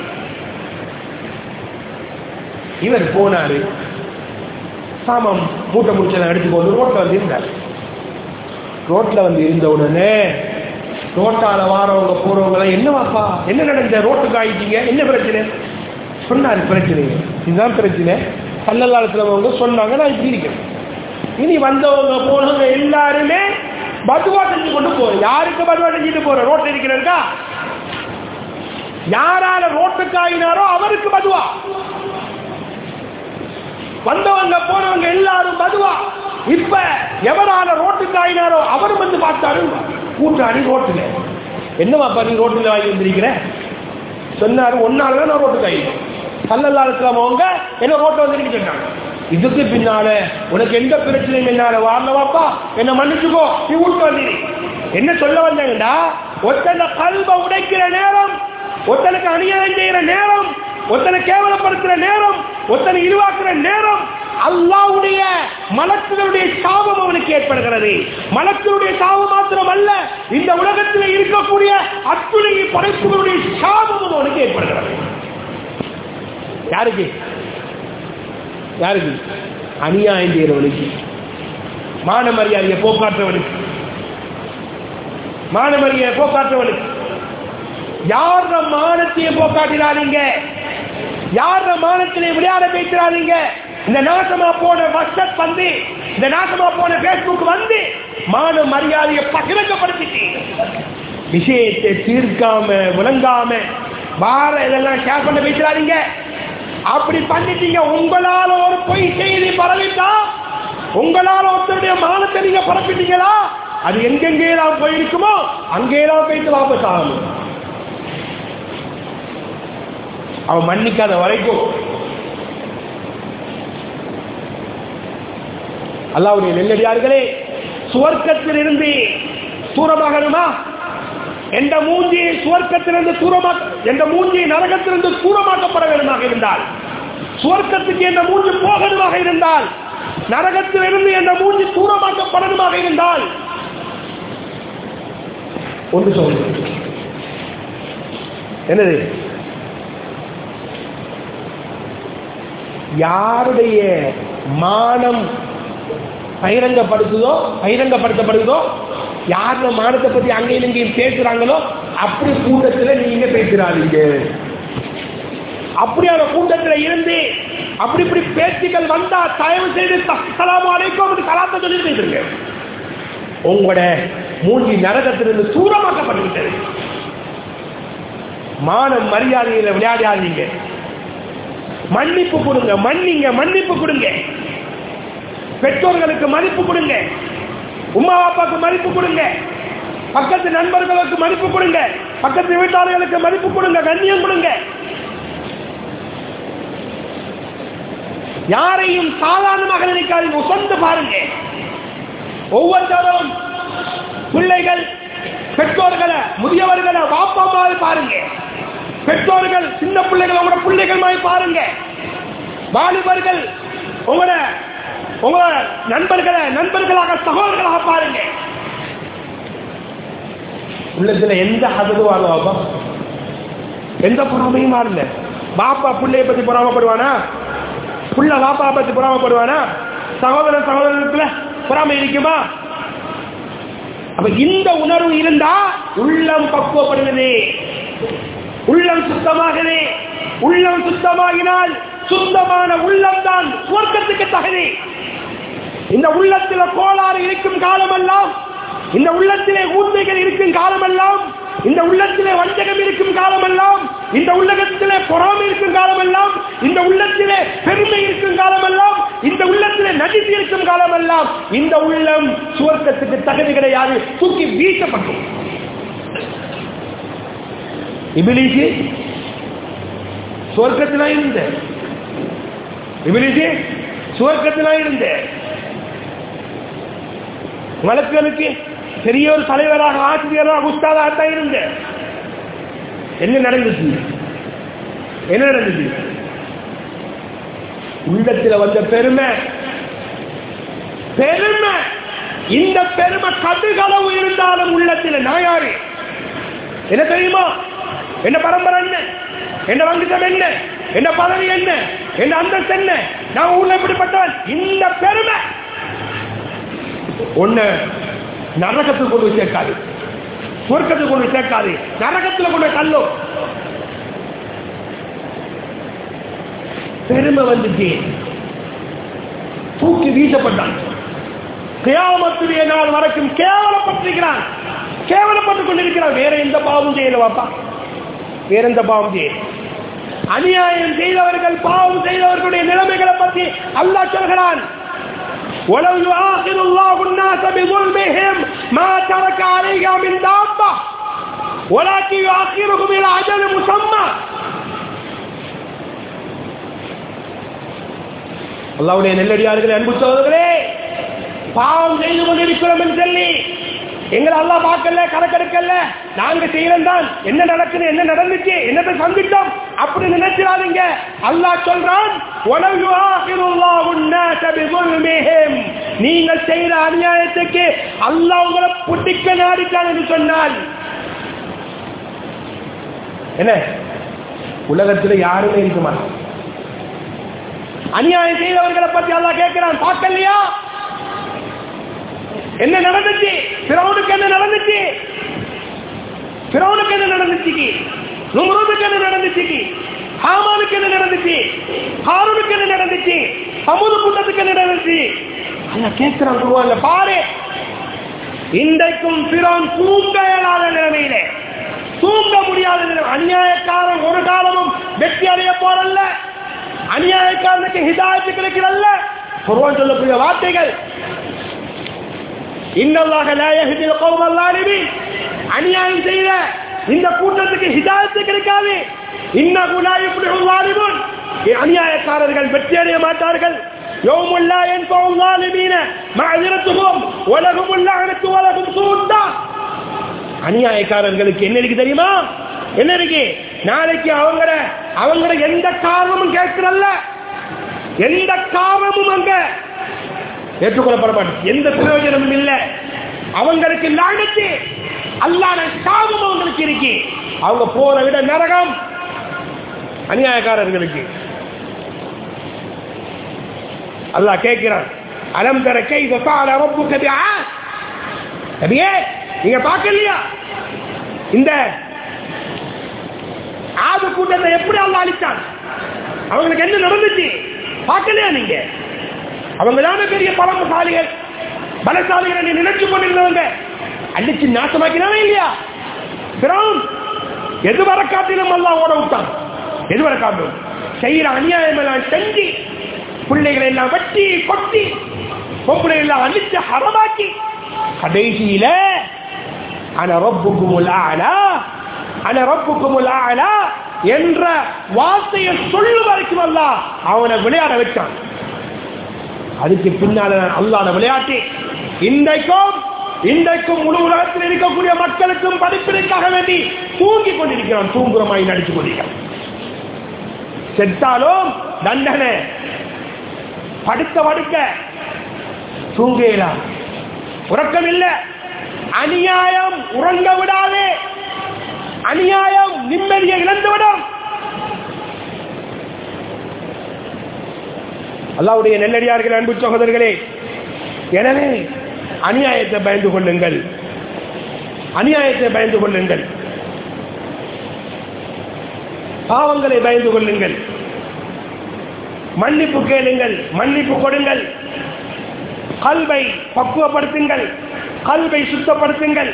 இவர் போனாரு சாமம் மூட்டை முடிச்செல்லாம் எடுத்துக்கொண்டு ரோட்ல வந்து இருந்தார் ரோட்ல வந்து இருந்த உடனே ரோட்டால வாரவங்க போறவங்க என்னவாப்பா என்ன நடந்த ரோட்டுக்கு ஆயிட்டீங்க என்ன பிரச்சனை சொன்னாரு பிரச்சனை இதுதான் பிரச்சனை பல்லல்லாலத்துல சொன்னாங்க நான் இப்படி இருக்கேன் இனி வந்தவங்க போனவங்க எல்லாருமே பதுவா செஞ்சு கொண்டு போறோம் யாருக்கு பதுவா செஞ்சுட்டு போறோம் ரோட்ல இருக்கிறதா யாரால ரோட்டுக்கு ஆகினாரோ அவருக்கு பதுவா வந்தவங்க போனவங்க எல்லாரும் பதுவா இப்ப எவரால ரோட்டுக்கு ஆகினாரோ அவரும் வந்து பார்த்தாரு கூட்டாளி ரோட்டுல என்னவாப்பா நீ ரோட்டுல வாங்கி வந்திருக்கிற சொன்னாரு ஒன்னாலதான் நான் ரோட்டுக்கு ஆகிடும் சல்லல்லாத்துல அவங்க என்ன ரோட்ல வந்து சொன்னாங்க இதுக்கு பின்னால உனக்கு எந்த பிரச்சனையும் என்னால வாரலவாப்பா என்ன மன்னிச்சுக்கோ நீ வீட்டு வந்தீங்க என்ன சொல்ல வந்தாங்கடா ஒத்தனை கல்வ உடைக்கிற நேரம் ஒத்தனுக்கு அநியாயம் செய்யற நேரம் ஒத்தனை கேவலப்படுத்துற நேரம் ஒத்தனை இழிவாக்குற நேரம் அல்லாவுடைய மலக்குகளுடைய சாபம் அவனுக்கு ஏற்படுகிறது மலக்குடைய சாபம் மாத்திரம் அல்ல இந்த உலகத்தில் இருக்கக்கூடிய அத்துணை படைப்புகளுடைய சாபமும் அவனுக்கு ஏற்படுகிறது யாருக்கு யாருக்கு அநியாயம் செய்யறவனுக்கு மான மரியாதையை போக்காற்றவனுக்கு மான மரியாதை போக்காற்றவனுக்கு யார் மானத்தையே போக்காட்டினாதீங்க யார் மானத்திலே விளையாட பேசுறாதீங்க இந்த நாசமா போன வாட்ஸ்அப் வந்து இந்த நாசமா போன பேஸ்புக் வந்து மான மரியாதையை பகிரங்கப்படுத்திட்டு விஷயத்தை தீர்க்காம விளங்காம வார இதெல்லாம் ஷேர் பண்ண பேசுறாதீங்க அப்படி பண்ணிட்டீங்க உங்களால ஒரு பொய் செய்தி பரவிட்டா உங்களால ஒருத்தருடைய மானத்தை நீங்க பரப்பிட்டீங்களா அது எங்கெங்கெல்லாம் போயிருக்குமோ அங்கேயெல்லாம் போயிட்டு வாபஸ் ஆகணும் அவன் மன்னிக்காத வரைக்கும் அல்லாவுடைய நெல்லடியார்களே சுவர்க்கத்தில் இருந்து தூரமாகணுமா எந்த மூஞ்சி சுவர்க்கத்திலிருந்து தூரமாக எந்த மூஞ்சி நரகத்திலிருந்து தூரமாக்கப்பட வேண்டுமாக இருந்தால் சுவர்க்கத்துக்கு எந்த மூஞ்சி போகணுமாக இருந்தால் நரகத்திலிருந்து எந்த மூஞ்சி தூரமாக்கப்படணுமாக இருந்தால் ஒன்று சொல்லுங்கள் என்னது யாருடைய மானம் பகிரங்கப்படுத்துதோ பகிரங்கப்படுத்தப்படுதோ யாருடைய மானத்தை பத்தி அங்கேயும் இங்கேயும் பேசுறாங்களோ அப்படி கூட்டத்தில் நீங்க பேசுறாதீங்க அப்படியான கூட்டத்தில் இருந்து அப்படி இப்படி பேச்சுகள் வந்தா தயவு செய்து சலாம் அலைக்கும் கலாத்த சொல்லி பேசுங்க உங்களோட மூஞ்சி நரகத்திலிருந்து தூரமாக்கப்பட்டு விட்டது மானம் மரியாதையில விளையாடாதீங்க மன்னிப்பு கொடுங்க மன்னிங்க மன்னிப்பு கொடுங்க பெற்றோர்களுக்கு மதிப்பு கொடுங்க உமா பாப்பாக்கு மதிப்பு கொடுங்க பக்கத்து நண்பர்களுக்கு மதிப்பு கொடுங்க பக்கத்து வீட்டாளர்களுக்கு மதிப்பு கொடுங்க கண்ணியம் கொடுங்க யாரையும் சாதாரணமாக நினைக்காதீங்க உசந்து பாருங்க ஒவ்வொருத்தரும் பிள்ளைகள் பெற்றோர்களை முதியவர்களை வாப்பமாவை பாருங்க பெற்றோர்கள் சின்ன பிள்ளைகள் உங்களோட பிள்ளைகள் மாதிரி பாருங்க வாலிபர்கள் உங்களோட உங்களோட நண்பர்களை நண்பர்களாக சகோதரர்களாக பாருங்க உள்ளத்துல எந்த அதுவாங்க பாப்பா எந்த பொறாமையும் மாறல பாப்பா பிள்ளைய பத்தி பொறாமப்படுவானா புள்ள பாப்பா பத்தி பொறாமப்படுவானா சகோதரன் சகோதரத்துல பொறாமை இருக்குமா அப்ப இந்த உணர்வு இருந்தா உள்ளம் பக்குவப்படுகிறது உள்ளம் சுத்தமாகுது உள்ளம் சுத்தமாகினால் சுத்தமான உள்ளம் தான் சுவர்க்கத்துக்கு தகுதி இந்த உள்ளத்தில் கோளாறு இருக்கும் காலமெல்லாம் இந்த உள்ளத்திலே ஊர்மைகள் இருக்கும் காலமெல்லாம் இந்த உள்ளத்திலே வஞ்சகம் இருக்கும் காலமெல்லாம் இந்த உள்ளத்திலே பொறாமை இருக்கும் காலமெல்லாம் இந்த உள்ளத்திலே பெருமை இருக்கும் காலமெல்லாம் இந்த உள்ளத்திலே நடிப்பு இருக்கும் காலமெல்லாம் இந்த உள்ளம் சுவர்க்கத்துக்கு தகுதி கிடையாது தூக்கி வீசப்படும் இபிலிசி சுவர்க்கத்தில இருந்த இபிலிசி சுவர்க்கத்தில இருந்த வழக்குகளுக்கு பெரிய ஒரு தலைவராக ஆசிரியராக உஸ்தாதாக தான் இருந்த என்ன நடந்துச்சு என்ன நடந்துச்சு உள்ளத்தில் வந்த பெருமை பெருமை இந்த பெருமை கடுகளவு இருந்தாலும் உள்ளத்தில் நான் யாரு என்ன தெரியுமா என்ன பரம்பரை என்ன என்ன வங்கிட்டம் என்ன என்ன பதவி என்ன என்ன அந்தஸ்து என்ன நான் ஊர்ல எப்படிப்பட்டவன் இந்த பெருமை ஒண்ணு நரகத்துக்கு கொண்டு போய் சேர்க்காது சொர்க்கத்துக்கு கொண்டு போய் சேர்க்காது நரகத்துல கொண்டு போய் தள்ளும் பெருமை வந்துச்சு தூக்கி வீசப்பட்டான் கியாமத்துடைய நாள் வரைக்கும் கேவலப்பட்டிருக்கிறான் கேவலப்பட்டுக் கொண்டிருக்கிறான் வேற எந்த பாவம் செய்யல வாப்பா வேற எந்த பாவம் செய்யல அநியாயம் செய்தவர்கள் பாவம் செய்தவர்களுடைய நிலைமைகளை பற்றி அல்லாஹ் சொல்கிறான் ولو يؤاخذ الله الناس بظلمهم ما ترك عليها من دابة ولكن يؤخرهم إلى أجل مسمى அல்லாவுடைய நெல்லடியார்களே அன்பு சோதர்களே பாவம் செய்து கொண்டிருக்கிறோம் என்று சொல்லி எங்களை அல்லா பார்க்கல கணக்கெடுக்கல நாங்க செய்யறோம் தான் என்ன நடக்குது என்ன நடந்துச்சு என்னத்தை சந்தித்தோம் அப்படி நினைச்சிடாதீங்க அல்லாஹ் சொல்றான் நீங்கள் செய்த அநியாயத்துக்கு அல்லாஹ் உங்களை புட்டிக்க நாடிட்டான் என்று சொன்னால் என்ன உலகத்தில் யாருமே இருக்க மாட்டாங்க அநியாயம் செய்தவர்களை பத்தி அல்லாஹ் கேட்கிறான் பார்க்கலையா என்ன நடந்துச்சு பிறவனுக்கு என்ன நடந்துச்சு பிறவனுக்கு என்ன நடந்துச்சு நுமருதுக்கு என்ன நடந்துச்சு ஹாமானுக்கு என்ன நடந்துச்சு ஹாரூனுக்கு என்ன நடந்துச்சு சமுத கூட்டத்துக்கு என்ன நடந்துச்சு அல்ல கேட்கிறான் குருவான்ல பாரு இன்றைக்கும் பிறன் தூங்க இயலாத நிலைமையிலே தூங்க முடியாத நிலை அநியாயக்காரன் ஒரு காலமும் வெற்றி அடைய போறல்ல அநியாயக்காரனுக்கு ஹிதாயத்து கிடைக்கிறல்ல குருவான் சொல்லக்கூடிய வார்த்தைகள் இன்னல்லாக லாயஹிதில் கௌமல் லாலிமீன் அநியாயம் செய்த இந்த கூட்டத்துக்கு ஹிதாயத்து கிடைக்காது இன்னகு லா யுஃப்லிஹுல் லாலிமூன் அநியாயக்காரர்கள் வெற்றி அடைய மாட்டார்கள் யௌமுல் லா யன்ஃபஉல் லாலிமீன மஅதிரத்துஹும் வலஹுமுல் லஅனத்து வலஹும் சூத்தா அநியாயக்காரர்களுக்கு என்ன இருக்கு தெரியுமா என்ன இருக்கு நாளைக்கு அவங்கள அவங்கள எந்த காரணமும் கேட்கிறல்ல எந்த காரணமும் அங்க ஏற்றுக்கொள்ளப்பட மாட்டேன் எந்த பிரயோஜனமும் இல்லை அவங்களுக்கு லானத்து அல்லாத சாபம் அவங்களுக்கு இருக்கு அவங்க போற விட நரகம் அநியாயக்காரர்களுக்கு அல்லாஹ் கேட்கிறான் அலம் தர கை ஃபஅல ரப்புக பிஆத் நபியே நீங்க பார்க்கலையா இந்த ஆது கூட்டத்தை எப்படி அல்லாஹ் அழிச்சான் அவங்களுக்கு என்ன நடந்துச்சு பார்க்கலையா நீங்க அவங்க தானே பெரிய பலமசாலிகள் பலசாலிகள் என்று நினைச்சு கொண்டிருந்தவங்க அடிச்சு நாசமாக்கினாவே இல்லையா பிறவும் எது வர காட்டிலும் அல்லாஹ் ஓட விட்டான் எது வர காட்டிலும் செய்யற அநியாயம் எல்லாம் செஞ்சு பிள்ளைகளை எல்லாம் வெட்டி கொட்டி பொம்பளை எல்லாம் அழிச்சு ஹரமாக்கி கடைசியில அன ரப்புக்குமுல் ஆலா அன ரப்புக்குமுல் ஆலா என்ற வார்த்தையை சொல்லும் வரைக்கும் அல்ல அவனை விளையாட வச்சான் அதுக்கு பின்னால அல்லாத விளையாட்டு இன்றைக்கும் இன்றைக்கும் முழு உலகத்தில் இருக்கக்கூடிய மக்களுக்கும் படிப்பிற்காக வேண்டி தூங்கி கொண்டிருக்கிறான் தூங்குறமாய் நடிச்சு கொண்டிருக்கிறான் செத்தாலும் தண்டனை படுத்த படுக்க தூங்கலாம் உறக்கம் இல்ல அநியாயம் உறங்க விடாதே அநியாயம் நிம்மதியை இழந்துவிடும் அல்லாவுடைய நெல்லடியார்கள் அன்பு சகோதரர்களே எனவே அநியாயத்தை பயந்து கொள்ளுங்கள் அநியாயத்தை பயந்து கொள்ளுங்கள் பாவங்களை பயந்து கொள்ளுங்கள் மன்னிப்பு கேளுங்கள் மன்னிப்பு கொடுங்கள் கல்வை பக்குவப்படுத்துங்கள் கல்வை சுத்தப்படுத்துங்கள்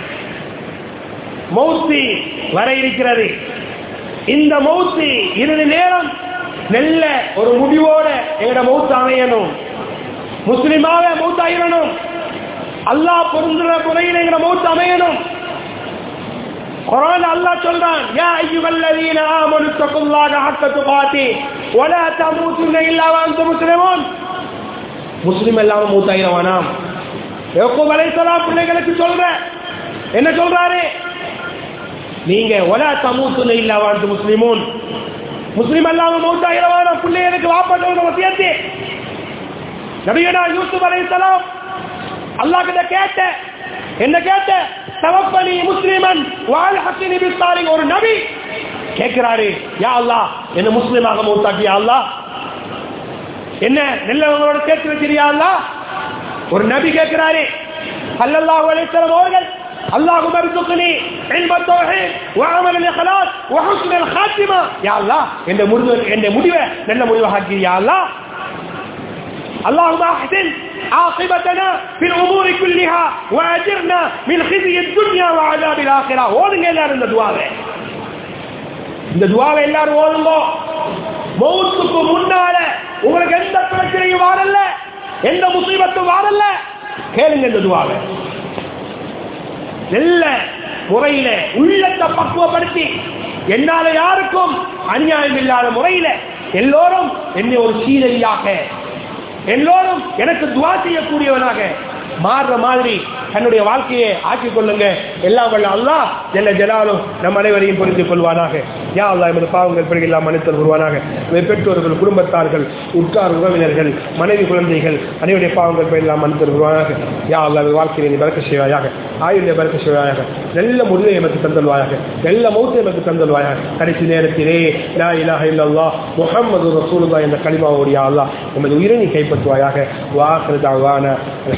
மௌத்தி வர இருக்கிறது இந்த மௌத்தி இறுதி நேரம் நல்ல ஒரு முடிவோட எங்கட மௌத்து அமையணும் முஸ்லிமாக மௌத்தாயிரணும் அல்லாஹ் பொருந்துற முறையில் எங்கட மௌத்து அமையணும் குரான் அல்லாஹ் சொல்றான் யா அய்யுஹல்லதீன ஆமனு தக்குல்லாஹ ஹக்க துகாத்தி வலா தமூதுன்ன இல்லா வஅன்தும் முஸ்லிமூன் முஸ்லிம் இல்லாம மூத்தாயிரவானாம் யக்கூப் அலைஹிஸ்ஸலாம் பிள்ளைகளுக்கு சொல்ற என்ன சொல்றாரு நீங்க ஒலா தமூத்துன இல்லா வாழ்ந்து முஸ்லிமூன் முஸ்லிம் அல்லாம மூத்தாயிரவான பிள்ளைகளுக்கு வாப்பா சொல்ற வசியத்து நபியனா யூசுப் அலைஹிஸ்ஸலாம் அல்லாஹ் கிட்ட கேட்ட என்ன கேட்ட தவப்பனி முஸ்லிமன் வாழ் ஹக்கினி பிஸ்தாரி ஒரு நபி கேட்கிறாரு யா அல்லாஹ் என்ன முஸ்லிமாக மூத்தாக்கி யா அல்லாஹ் என்ன நல்லவங்களோட சேர்த்து வச்சிருயா அல்லாஹ் ஒரு நபி கேட்கிறாரு சல்லல்லாஹு அலைஹி வஸல்லம் அவர்கள் اللهم ارزقني علم التوحيد وعمل الاخلاص وحسن الخاتمه يا الله இந்த முடிவு இந்த முடிவை நல்ல முடிவாக ஆக்கி யா அல்லாஹ் اللهم احسن عاقبتنا في الامور كلها واجرنا من خزي الدنيا وعذاب الاخره ஓதுங்க எல்லாரும் இந்த துஆவை இந்த துஆவை எல்லாரும் ஓதுங்க மௌத்துக்கு முன்னால உங்களுக்கு எந்த பிரச்சனையும் வரல எந்த முசீபத்தும் வரல கேளுங்க இந்த துவாவை நல்ல முறையில உள்ளத்தை பக்குவப்படுத்தி என்னால யாருக்கும் அநியாயம் இல்லாத முறையில எல்லோரும் என்னை ஒரு சீதையாக எல்லோரும் எனக்கு துவா செய்யக்கூடியவனாக மாறுற மாதிரி தன்னுடைய வாழ்க்கையை ஆக்கிக் கொள்ளுங்க எல்லாம் வல்ல அல்லாஹ் ஜல்ல ஜலாலும் நம் அனைவரையும் புரிந்து கொள்வானாக யா அல்லா எமது பாவங்கள் பிறகு மன்னித்தல் வருவானாக எமது பெற்றோர்கள் குடும்பத்தார்கள் உற்றார் உறவினர்கள் மனைவி குழந்தைகள் அனைவருடைய பாவங்கள் பிறகு மன்னித்தல் வருவானாக யா அல்லா எமது வாழ்க்கையை நீ பறக்க செய்வாயாக ஆயுளை பறக்க செய்வாயாக நல்ல முடிவை எமக்கு தந்தல்வாயாக நல்ல மௌத்தை எமக்கு தந்தல்வாயாக கடைசி நேரத்திலே லா இலாஹ இல்லல்லாஹ் முஹம்மது ரசூலுல்லாஹ் என்ற கலிமாவோடு யா அல்லாஹ் எமது உயிரை நீ கைப்பற்றுவாயாக வாஹிரு தஅவானா